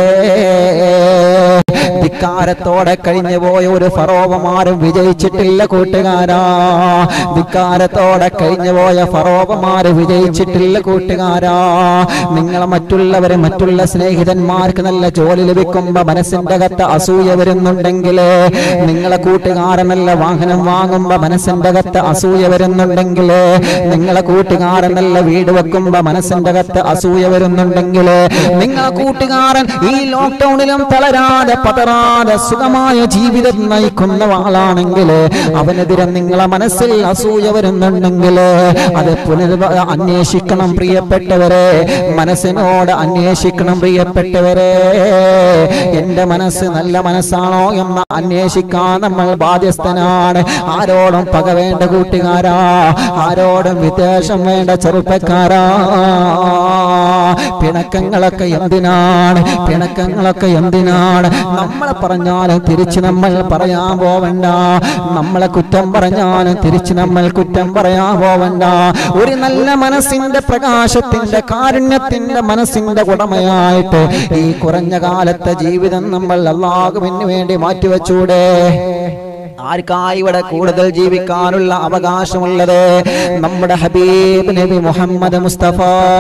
ധിക്കാരത്തോടെ കഴിഞ്ഞു പോയ ഒരു ഫറോവമാരും വിജയിച്ചിട്ടില്ല കൂട്ടുകാരാ ധിക്കാരത്തോടെ കഴിഞ്ഞു പോയ ഫറോവമാര് വിജയിച്ചിട്ടില്ല കൂട്ടുകാരാ നിങ്ങൾ മറ്റുള്ളവരെ മറ്റുള്ള സ്നേഹിതന്മാർക്ക് നല്ല ജോലി ലഭിക്കുമ്പോ മനസ്സിന്റെ അകത്ത് അസൂയ വരുന്നുണ്ടെങ്കിൽ നിങ്ങളെ കൂട്ടുകാരൻ നല്ല വാഹനം വാങ്ങുമ്പോ മനസ്സിന്റെ അകത്ത് അസൂയ വരുന്നുണ്ടെങ്കിൽ നിങ്ങളെ കൂട്ടുകാരൻ നല്ല വീട് വെക്കുമ്പോ മനസ്സിന്റെ അകത്ത് അസൂയ വരുന്നുണ്ടെങ്കിൽ നിങ്ങളെ കൂട്ടുകാരൻ ഈ ലോക്ക്ഡൌണിലും തളരാതെ പതറാതെ സുഖമായ ജീവിതം നയിക്കുന്ന ആളാണെങ്കിൽ അവനെതിരെ നിങ്ങളെ മനസ്സിൽ അസൂയ വരുന്നുണ്ടെങ്കിൽ അത് പുനർ അന്വേഷിക്കണം പ്രിയപ്പെട്ടവരെ മനസ്സിനോട് അന്വേഷിക്കണം പ്രിയപ്പെട്ടവരെ എന്റെ മനസ്സ് നല്ല മനസ്സാണോ എന്ന് അന്വേഷിക്കാൻ നമ്മൾ ബാധ്യസ്ഥനാണ് ആരോടും പക വേണ്ട കൂട്ടുകാരാ ആരോടും വിദ്വേഷം വേണ്ട ചെറുപ്പക്കാരാ പിണക്കങ്ങളൊക്കെ എന്തിനാണ് പിണക്കങ്ങളൊക്കെ എന്തിനാണ് നമ്മളെ പറഞ്ഞാലും തിരിച്ച് നമ്മൾ പറയാൻ പോവണ്ട നമ്മളെ കുറ്റം പറഞ്ഞാലും തിരിച്ച് നമ്മൾ കുറ്റം പറയാൻ പോവണ്ട ഒരു നല്ല മനസ്സിന്റെ പ്രകാശത്തിന്റെ കാരുണ്യത്തിന്റെ മനസ്സിന്റെ ഉടമയായിട്ട് ഈ കുറഞ്ഞ കാലത്തെ ജീവിതം നമ്മൾ അള്ളാഹുവിന് വേണ്ടി മാറ്റിവെച്ചൂടെ ആർക്കായി ഇവിടെ കൂടുതൽ ജീവിക്കാനുള്ള അവകാശമുള്ളത് നമ്മുടെ ഹബീബ് നബി മുഹമ്മദ് മുസ്തഫ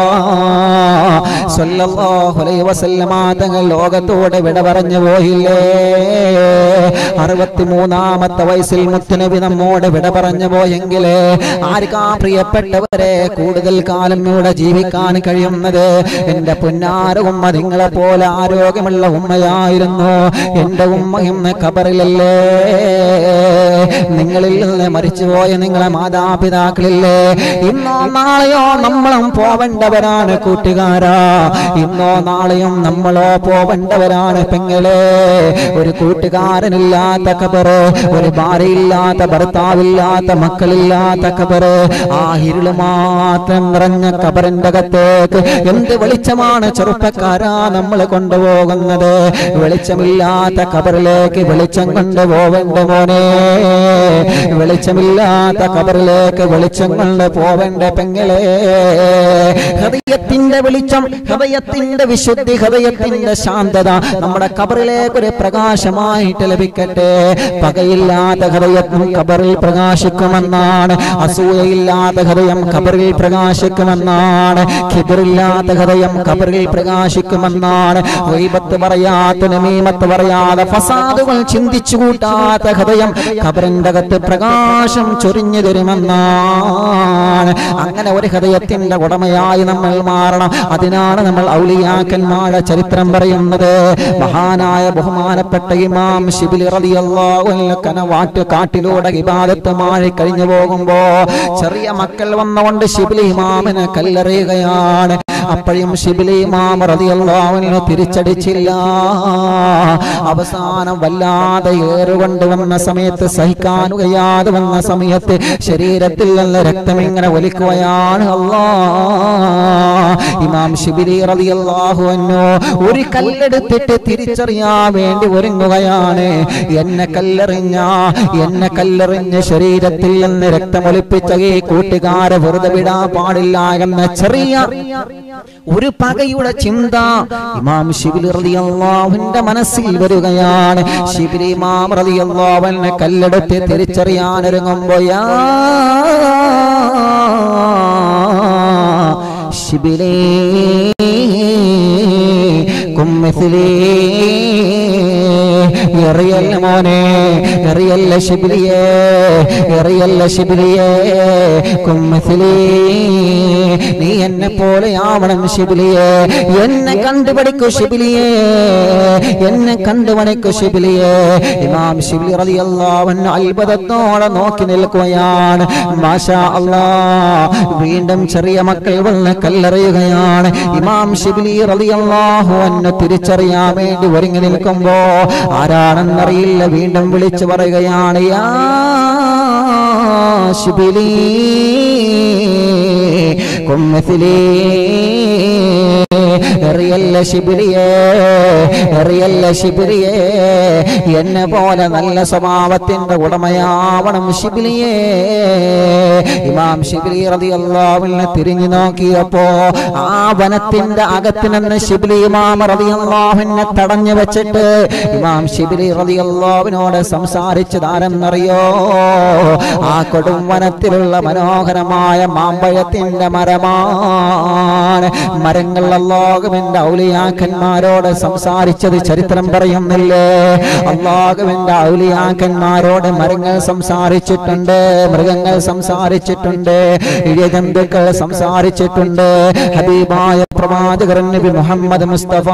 സല്ലല്ലാഹു അലൈഹി വസല്ലമ തങ്ങൾ ലോകത്തോട് വിട പറഞ്ഞു പോയില്ലേ അറുപത്തിമൂന്നാമത്തെ വയസ്സിൽ മുത്തുനബി നമ്മോട് വിട പറഞ്ഞു പോയെങ്കിൽ ആർക്കാ പ്രിയപ്പെട്ടവരെ കൂടുതൽ കാലം ഇവിടെ ജീവിക്കാൻ കഴിയുന്നത് എന്റെ പുന്നാര ഉമ്മ നിങ്ങളെ പോലെ ആരോഗ്യമുള്ള ഉമ്മയായിരുന്നു എന്റെ ഉമ്മ ഇന്ന് കബറിലല്ലേ നിങ്ങളിൽ നിന്ന് മരിച്ചുപോയ നിങ്ങളെ മാതാപിതാക്കളില്ലേ ഇന്നോ നാളെയോ നമ്മളും പോവേണ്ടവരാണ് കൂട്ടുകാരാ ഇന്നോ നാളെയും നമ്മളോ പോവേണ്ടവരാണ് പെങ്ങളെ ഒരു കൂട്ടുകാരനില്ലാത്ത കബറ് ഒരു ഭാര്യയില്ലാത്ത ഭർത്താവില്ലാത്ത മക്കളില്ലാത്ത കബറ് ആ ഇരുള് മാത്രം നിറഞ്ഞ കബറിന്റെ അകത്തേക്ക് എന്ത് വെളിച്ചമാണ് ചെറുപ്പക്കാരാ നമ്മൾ കൊണ്ടുപോകുന്നത് വെളിച്ചമില്ലാത്ത കബറിലേക്ക് വെളിച്ചം കൊണ്ടുപോവേണ്ട മോനെ വെളിച്ചമില്ലാത്ത കബറിലേക്ക് വെളിച്ചം കൊണ്ട് പോവേണ്ട പെങ്ങളെ ഹൃദയത്തിന്റെ വെളിച്ചം ഹൃദയത്തിന്റെ വിശുദ്ധി ഹൃദയത്തിന്റെ ശാന്തത നമ്മുടെ കബറിലേക്ക് ഒരു പ്രകാശമായിട്ട് ലഭിക്കട്ടെ പകയില്ലാത്ത ഹൃദയം കബറിൽ പ്രകാശിക്കുമെന്നാണ് അസൂയയില്ലാത്ത ഹൃദയം കബറിൽ പ്രകാശിക്കുമെന്നാണ് ഖിബറില്ലാത്ത ഹൃദയം കബറിൽ പ്രകാശിക്കുമെന്നാണ് ഗൈബത്ത് പറയാത്ത നമീമത്ത് പറയാതെ ഫസാദുകൾ ചിന്തിച്ചു കൂട്ടാത്ത ഹൃദയം ഖബറിന്റെ അകത്ത് പ്രകാശം ചൊരിഞ്ഞു തരുമെന്നാണ് അങ്ങനെ ഒരു ഹൃദയത്തിന്റെ ഉടമയായി നമ്മൾ മാറണം അതിനാണ് നമ്മൾ ഔലിയാക്കന്മാരുടെ ചരിത്രം പറയുന്നത് മഹാനായ ബഹുമാനപ്പെട്ട ഇമാം ശിബിലി റളിയല്ലാഹു അൻഹു കനവാട്ട് കാട്ടിലൂടെ ഇബാദത്ത് മാറി കഴിഞ്ഞു പോകുമ്പോ ചെറിയ മക്കൾ വന്നുകൊണ്ട് ശിബിലി ഇമാമിനെ കല്ലെറിയുകയാണ് അപ്പോഴും ശിബിലി ഇമാം റളിയല്ലാഹു അൻഹു തിരിച്ചടിച്ചില്ല അവസാനം വല്ലാതെ ഏറുകൊണ്ട് വന്ന സമയത്ത് സഹിക്കാൻ കഴിയാതെ വന്ന സമയത്ത് ശരീരത്തിൽ നിന്ന് രക്തം ഇങ്ങനെ ഒലിക്കുകയാണ് അല്ലാ ഇമാം ശിബിലി റളിയല്ലാഹു അൻഹു ഒരു കല്ലെടുത്തിട്ട് തിരിച്ചറിയാൻ വേണ്ടി ഒരുങ്ങുകയാണ് എന്നെ കല്ലെറിഞ്ഞ എന്നെ കല്ലെറിഞ്ഞ ശരീരത്തിൽ നിന്ന് രക്തമൊലിപ്പിച്ച ഈ കൂട്ടുകാരെ വെറുതെ വിടാൻ പാടില്ല എന്ന ചെറിയ ഒരു പകയുടെ ചിന്ത ഇമാം ശിബിലി റളിയല്ലാഹുവിന്റെ മനസ്സിൽ വരികയാണ് ശിബിലി ഇമാം റളിയല്ലാഹുവിനെ കല്ലെടുത്ത് തിരിച്ചറിയാൻ ഒരുങ്ങുമ്പോയാ ശിബിലേ കും മിസ്ലി എറിയല്ല മോനെ എറിയല്ല ശിബിലിയേ എറിയല്ല ശിബിലിയേ കുമ്മസിലേ നീ എന്നെ പോലെ ആവണം ശിബിലിയേ എന്നെ കണ്ടുപിടിക്കൂ ശിബിലിയേ എന്നെ കണ്ടുപണിക്കൂ ശിബിലിയേ ഇമാം ശിബിലി റളിയല്ലാഹു അൻഹു അത്ഭുതത്തോടെ നോക്കി നിൽക്കുകയാണ് മാഷാ അല്ലാ വീണ്ടും ചെറിയ മക്കൾ വന്ന് കല്ലെറിയുകയാണ് ഇമാം ശിബിലി റളിയല്ലാഹു അൻഹു തിരിച്ചറിയാൻ വേണ്ടി ഒരുങ്ങി നിൽക്കുമ്പോ ആരാണെന്നറിയില്ല വീണ്ടും വിളിച്ചു പറയുകയാണ് യാ ശിബിലി കുമ്മസിലേ എറിയല്ല ശിബിലിയേ എറിയല്ല ശിബിലിയേ എന്നെ പോലെ നല്ല സ്വഭാവത്തിന്റെ ഉടമയാവണം ശിബിലിയേ ഇമാം ശിബിലി റളിയല്ലാഹുവിനെ തിരിഞ്ഞു നോക്കിയപ്പോ ആ വനത്തിന്റെ അകത്ത് നിന്ന് ശിബിലി ഇമാം റളിയല്ലാഹുവിനെ തടഞ്ഞു വെച്ചിട്ട് ഇമാം ശിബിലി റളിയല്ലാഹുവിനോട് സംസാരിച്ചത് ആരെന്നറിയോ ആ കൊടും വനത്തിലുള്ള മനോഹരമായ മാമ്പഴത്തിന്റെ മരമാണ് മരങ്ങൾ അള്ളാഹുവിന്റെ ഔലിയാക്കന്മാരോട് സംസാരിച്ചത് ചരിത്രം പറയുന്നില്ലേ അള്ളാഹുവിന്റെ ഔലിയാക്കന്മാരോട് മരങ്ങൾ സംസാരിച്ചിട്ടുണ്ട് മൃഗങ്ങൾ സംസാരിച്ചിട്ടുണ്ട് ഇഴജന്തുക്കൾ സംസാരിച്ചിട്ടുണ്ട് ഹബീബായ പ്രവാചകൻ നബി മുഹമ്മദ് മുസ്തഫ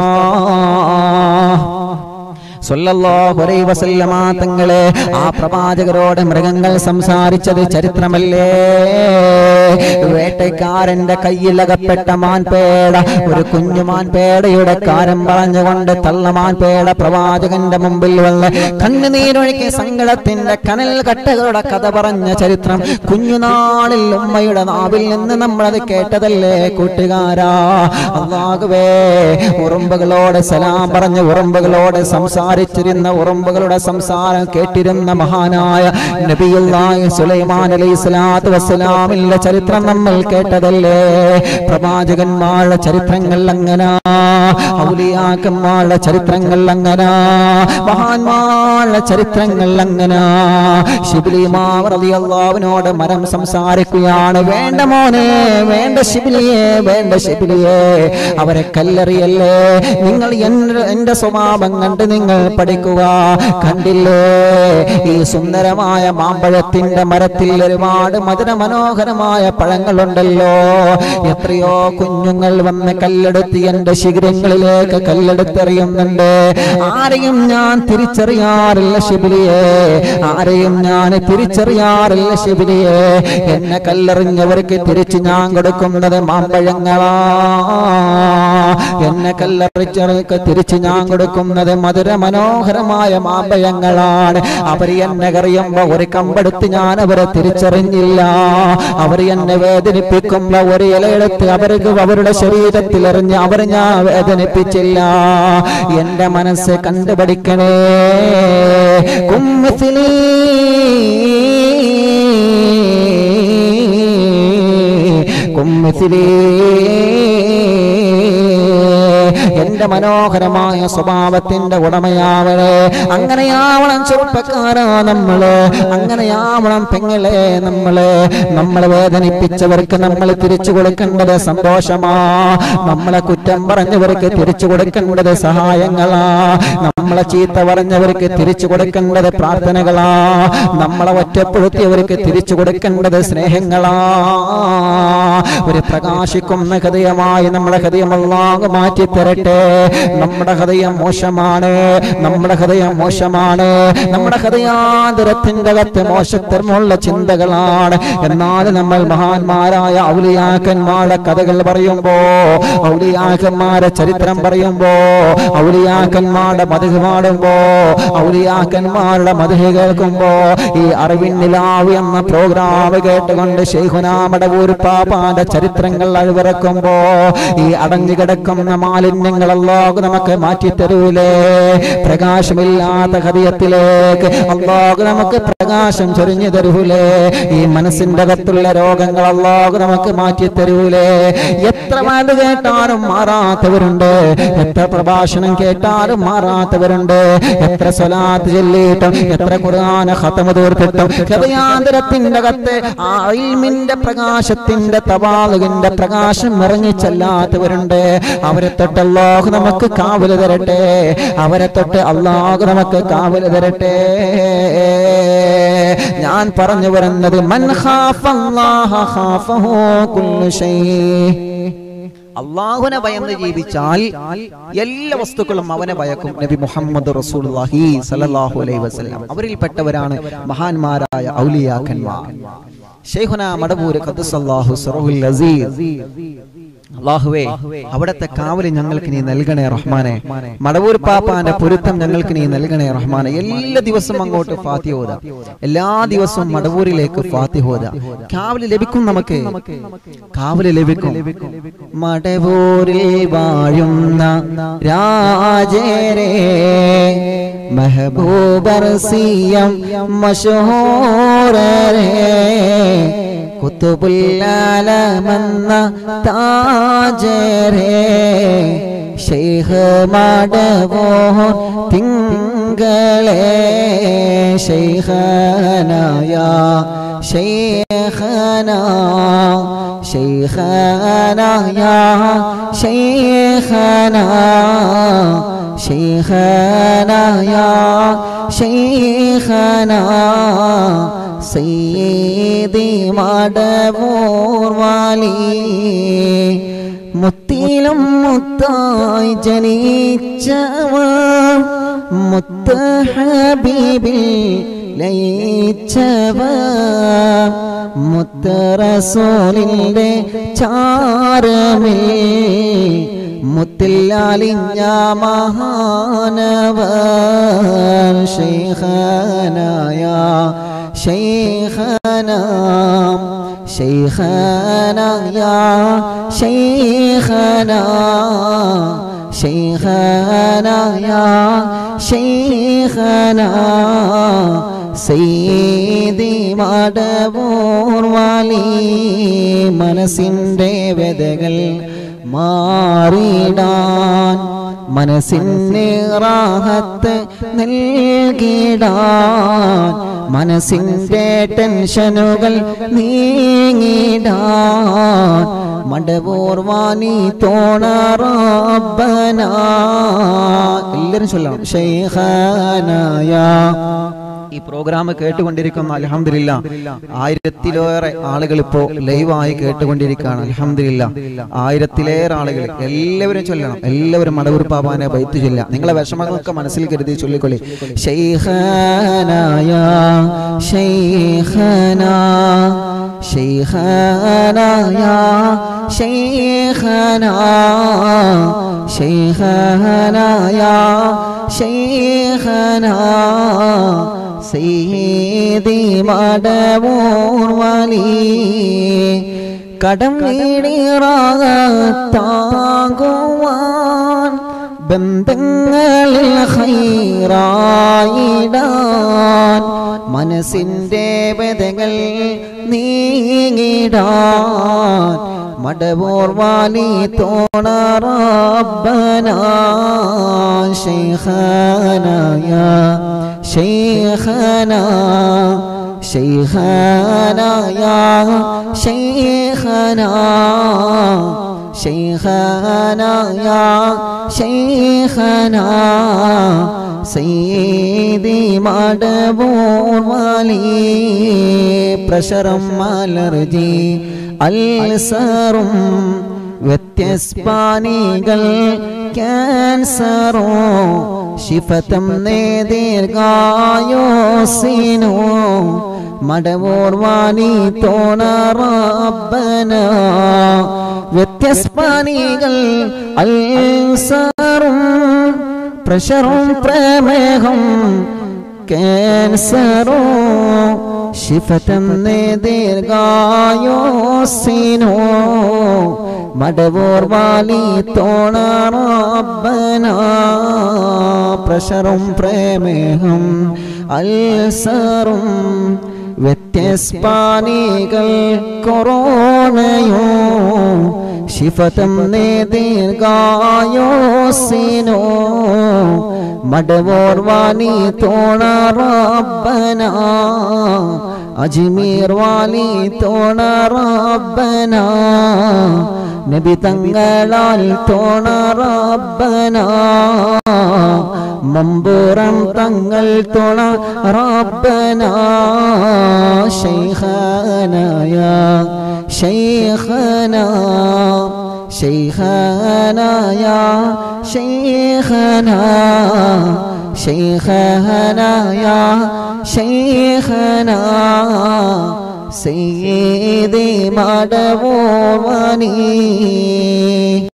സല്ലല്ലാഹു അലൈഹി വസല്ലമ തങ്ങളെ ആ പ്രവാചകരോട് മൃഗങ്ങൾ സംസാരിച്ചത് ചരിത്രമല്ലേ വേട്ടക്കാരന്റെ കയ്യിലകപ്പെട്ട മാൻപേട ഒരു കുഞ്ഞു മാൻപേടയുടെ കാരം പറഞ്ഞുകൊണ്ട് തള്ളമാൻപേട പ്രവാചകന്റെ മുമ്പിൽ വന്ന് കണ്ണുനീരൊഴുക്കി സങ്കടത്തിന്റെ കനൽ കട്ടകളുടെ കഥ പറഞ്ഞ ചരിത്രം കുഞ്ഞുനാളിൽ ഉമ്മയുടെ നാവിൽ നിന്ന് നമ്മളത് കേട്ടതല്ലേ കൂട്ടുകാരാ അള്ളാഹുവേ ഉറുമ്പുകളോട് സലാം പറഞ്ഞ് ഉറുമ്പുകളോട് സംസാരിച്ചിരുന്ന ഉറുമ്പുകളുടെ സംസാരം കേട്ടിരുന്ന മഹാനായ നബിയുല്ലാഹി സുലൈമാൻ അലൈഹി സ്വലാത്തു വസ്സലാമിന്റെ ചരിത്രം നമ്മൾ കേട്ടതല്ലേ പ്രവാചകന്മാരുടെ ചരിത്രങ്ങൾ അങ്ങനാ ഔലിയാക്കന്മാരുടെ ചരിത്രങ്ങൾ അങ്ങനാ മഹാന്മാരുടെ ചരിത്രങ്ങൾ അങ്ങനാ ശിബിലിമാവറിയാവിനോട് മരം സംസാരിക്കുകയാണ് വേണ്ട മോനെ വേണ്ട ശിബിലിയെ വേണ്ട ശിബിലിയെ അവരെ കല്ലെറിയല്ലേ നിങ്ങൾ എന്റെ എന്റെ സ്വഭാവം കണ്ട് നിങ്ങൾ പഠിക്കുക കണ്ടില്ലേ ഈ സുന്ദരമായ മാമ്പഴത്തിന്റെ മരത്തിൽ ഒരുപാട് മധുര മനോഹരമായ പഴങ്ങളുണ്ടല്ലോ എത്രയോ കുഞ്ഞുങ്ങൾ വന്ന് കല്ലെടുത്ത് എന്റെ ശിഖരങ്ങളിലേക്ക് കല്ലെടുത്തെറിയുന്നുണ്ട് ആരെയും ഞാൻ തിരിച്ചറിയാറില്ല ശിബിലിയെ ആരെയും ഞാൻ തിരിച്ചറിയാറില്ല ശിബിലിയെ എന്നെ കല്ലെറിഞ്ഞവർക്ക് തിരിച്ചു ഞാൻ കൊടുക്കുന്നത് മാമ്പഴങ്ങളാ എന്നെ കല്ലെറിച്ചവർക്ക് തിരിച്ചു ഞാൻ കൊടുക്കുന്നത് മധുര മനോഹരമായ മാമ്പഴങ്ങളാണ് അവർ എന്നെ അറിയുമ്പോ ഒരു കമ്പെടുത്ത് ഞാൻ അവരെ തിരിച്ചറിഞ്ഞില്ല അവർ എന്നെ വേദനിപ്പിക്കുമ്പോ ഒരു ഇലയെടുത്ത് അവർക്ക് അവരുടെ ശരീരത്തിൽ എറിഞ്ഞ് അവർ ഞാൻ വേദനിപ്പിച്ചില്ല എന്റെ മനസ്സ് കണ്ടുപഠിക്കണേ കുമ്മത്തിലീ കുമ്മത്തിലീ എന്റെ മനോഹരമായ സ്വഭാവത്തിന്റെ ഉടമയാവളെ അങ്ങനെയാവണം ചെറുപ്പക്കാരാ നമ്മള് അങ്ങനെയാവണം പെങ്ങളെ നമ്മള് നമ്മളെ വേദനിപ്പിച്ചവർക്ക് നമ്മൾ തിരിച്ചു കൊടുക്കേണ്ടത് സന്തോഷമാ നമ്മളെ കുറ്റം പറഞ്ഞവർക്ക് തിരിച്ചു കൊടുക്കേണ്ടത് സഹായങ്ങളാ നമ്മളെ ചീത്ത പറഞ്ഞവർക്ക് തിരിച്ചു കൊടുക്കേണ്ടത് പ്രാർത്ഥനകളാ നമ്മളെ ഒറ്റപ്പെടുത്തിയവർക്ക് തിരിച്ചു കൊടുക്കേണ്ടത് സ്നേഹങ്ങളാ ഒരു പ്രകാശിക്കുന്ന ഹൃദയമായി നമ്മുടെ ഹൃദയമല്ലാതെ മാറ്റി തരട്ടെ നമ്മുടെ ഹൃദയം മോശമാണ് നമ്മുടെ ഹൃദയം മോശമാണ് നമ്മുടെ ഹൃദയാന്തരത്തിന്റെ അകത്ത് മോശത്തരമുള്ള ചിന്തകളാണ് എന്നാൽ നമ്മൾ മഹാന്മാരായ ഔലിയാക്കന്മാരുടെ കഥകൾ പറയുമ്പോ ഔലിയാക്കന്മാരെ ചരിത്രം പറയുമ്പോ ഔലിയാക്കന്മാരുടെ മധു പാടുമ്പോ ഔലിയാക്കന്മാരുടെ മധു കേൾക്കുമ്പോ ഈ അറിവിൻ നിലാവ് എന്ന പ്രോഗ്രാം കേട്ടുകൊണ്ട് ശൈഖുനാമടവൂർ പാപ്പാന്റെ ചരിത്രങ്ങൾ അഴിവിറക്കുമ്പോ ഈ അടഞ്ഞു കിടക്കുന്ന മാലിന്യങ്ങളല്ലോ നമുക്ക് മാറ്റി തരൂലേ പ്രകാശമില്ലാത്ത ഹൃദയത്തിലേക്ക് അള്ളാഹു നമുക്ക് പ്രകാശം ചൊരിഞ്ഞു തരൂലേ ഈ മനസ്സിന്റെ അകത്തുള്ള രോഗങ്ങൾ അള്ളാഹു നമുക്ക് മാറ്റി തരൂലേ എത്ര വാത് കേട്ടാലും മാറാത്തവരുണ്ട് എത്ര പ്രഭാഷണം കേട്ടാലും മാറാത്തവരുണ്ട് എത്ര സ്വലാത്ത് ചൊല്ലിയിട്ടും എത്ര ഖുർആന ഖതമ തീർത്തിട്ടും ഹൃദയാന്തരത്തിന്റെ അകത്ത് ആ ഇൽമിന്റെ പ്രകാശത്തിന്റെ തവാലുകിന്റെ പ്രകാശം ഇറങ്ങിച്ചല്ലാത്തവരുണ്ട് അവരെ തൊട്ടല്ലോ അള്ളാഹു നമുക്ക് കാവല് തരട്ടെ അവരെ തൊട്ട് അള്ളാഹു നമുക്ക് കാവല് തരട്ടെ ഞാൻ പറഞ്ഞു വരുന്നത് മൻ ഖാഫല്ലാഹ ഖാഫഹു കുല്ലു ഷൈ അള്ളാഹുനെ ഭയന്ന് ജീവിച്ചാൽ എല്ലാ വസ്തുക്കളും അവനെ ഭയക്കും നബി മുഹമ്മദ് റസൂലുള്ളാഹി സല്ലല്ലാഹു അലൈഹി വസല്ലം അവരിൽപ്പെട്ടവരാണ് മഹാന്മാരായ ഔലിയാക്കന്മാർ ഷെയ്ഖുന മടവൂര് ഖദ്ദസല്ലാഹു സറഹുൽ അസീസ് അള്ളാഹുവേ അവിടത്തെ കാവല് ഞങ്ങൾക്ക് നീ നൽകണേ റഹ്മാനെ മടവൂർ പാപ്പാന്റെ പൊരുത്തം ഞങ്ങൾക്ക് നീ നൽകണേ റഹ്മാനെ എല്ലാ ദിവസവും അങ്ങോട്ട് ഫാത്തിഹോദ എല്ലാ ദിവസവും മടവൂരിലേക്ക് ഫാത്തിഹോദ കാവല് ലഭിക്കും നമുക്ക് കാവല് ലഭിക്കും മടവൂരിൽ വാഴുന്ന രാജരേ മെഹബൂബർ സിയം മഷഹൂരേ കുത്തുബുല്ലാലമെന്ന താജരേ ശൈഖ് മടവോ തിങ്കളേ ശൈഖനായ ശൈഖന ശൈഖനായ ശൈഖന ശൈഖനായ ശൈഖന സീതി മടവൂർ വാലി മുത്തിലും മുത്തായി ജനിച്ചവ മുത്ത ഹബീബിൽ ലയിച്ചവ മുത്ത റസൂലിൻ്റെ ചാരമേ മുത്തില്ലാലിഞ്ഞ മഹാനവർ ശൈഖനായ شيخنا شيخنا يا شيخنا شيخنا يا شيخنا സീതി മടവൂർ വാലി മനസ്സിൻ്റെ വ്യതകൾ മാറിടാൻ മനസ്സിന് റാഹത്ത് നൽകിടാൻ മനസ്സിൻ്റെ ടെൻഷനുകൾ നീങ്ങിടാൻ മടവൂർ വാണി തോണറബന എല്ലാവരും ചൊല്ലണം ഷെയ്ഖാനായ ഈ പ്രോഗ്രാം കേട്ടുകൊണ്ടിരിക്കുന്ന അലഹമില്ല ആയിരത്തിലേറെ ആളുകൾ ഇപ്പോ ലൈവായി കേട്ടുകൊണ്ടിരിക്കുകയാണ് അലഹമില്ല ആയിരത്തിലേറെ ആളുകൾ എല്ലാവരും ചൊല്ലണം എല്ലാവരും മടവൂർ പാപാനെ ബൈത്ത് ചൊല്ലാം നിങ്ങളെ വിഷമങ്ങളൊക്കെ മനസ്സിൽ കരുതി ചൊല്ലിക്കൊള്ളി ഷെയ്ഖനായ ഷെയ്ഖന ഷെയ്ഖനായ ഷെയ്ഖന ഷെയ്ഖനായ ഷെയ്ഖന സീതി മടവൂർ വലി കടം നീടിറാകത്താകുവാൻ ബന്ധങ്ങളിൽ ഹൈറായിടാൻ മനസ്സിൻ്റെ വെതകൾ നീങ്ങിടാൻ മടവൂർ വാലി തോണറബന ശൈഖനായ شيخنا شيخنا يا شيخنا شيخنا يا شيخنا സീതി മടവൂർ വാലി പ്രഷറും അലർജി അൽസറും വ്യത്യസ്പാനികൾ ക്യാൻസറോ ശിഫത്തം നേതീർഗായോസിനോ മടവൂർ വാണി തോണറബന വ്യത്യസ്പാനികൾ അൽസറും പ്രഷറും പ്രമേഹം ക്യാൻസറോ ശിഫത്തം നേതീർഗായോസിനോ മടവൂർ വാലി തോണറബന പ്രഷറും പ്രമേഹം അൽസറും വ്യത്യസ്പാനികൾ കൊറോണയോ ശിഫതം നേതീർഗായോസിനോ മടവോർ വാണി തോണറബന അജ്മീർ വാലി തോണറബന നബി തങ്ങളാൽ തോണറബന മമ്പൂറം തങ്ങൾ തുണ റബ്ബന ശൈഖനായ ശൈഖന ശൈഖനായ ശൈഖന ശൈഖനായ ശൈഖന സയ്യിദി മടവോവനീ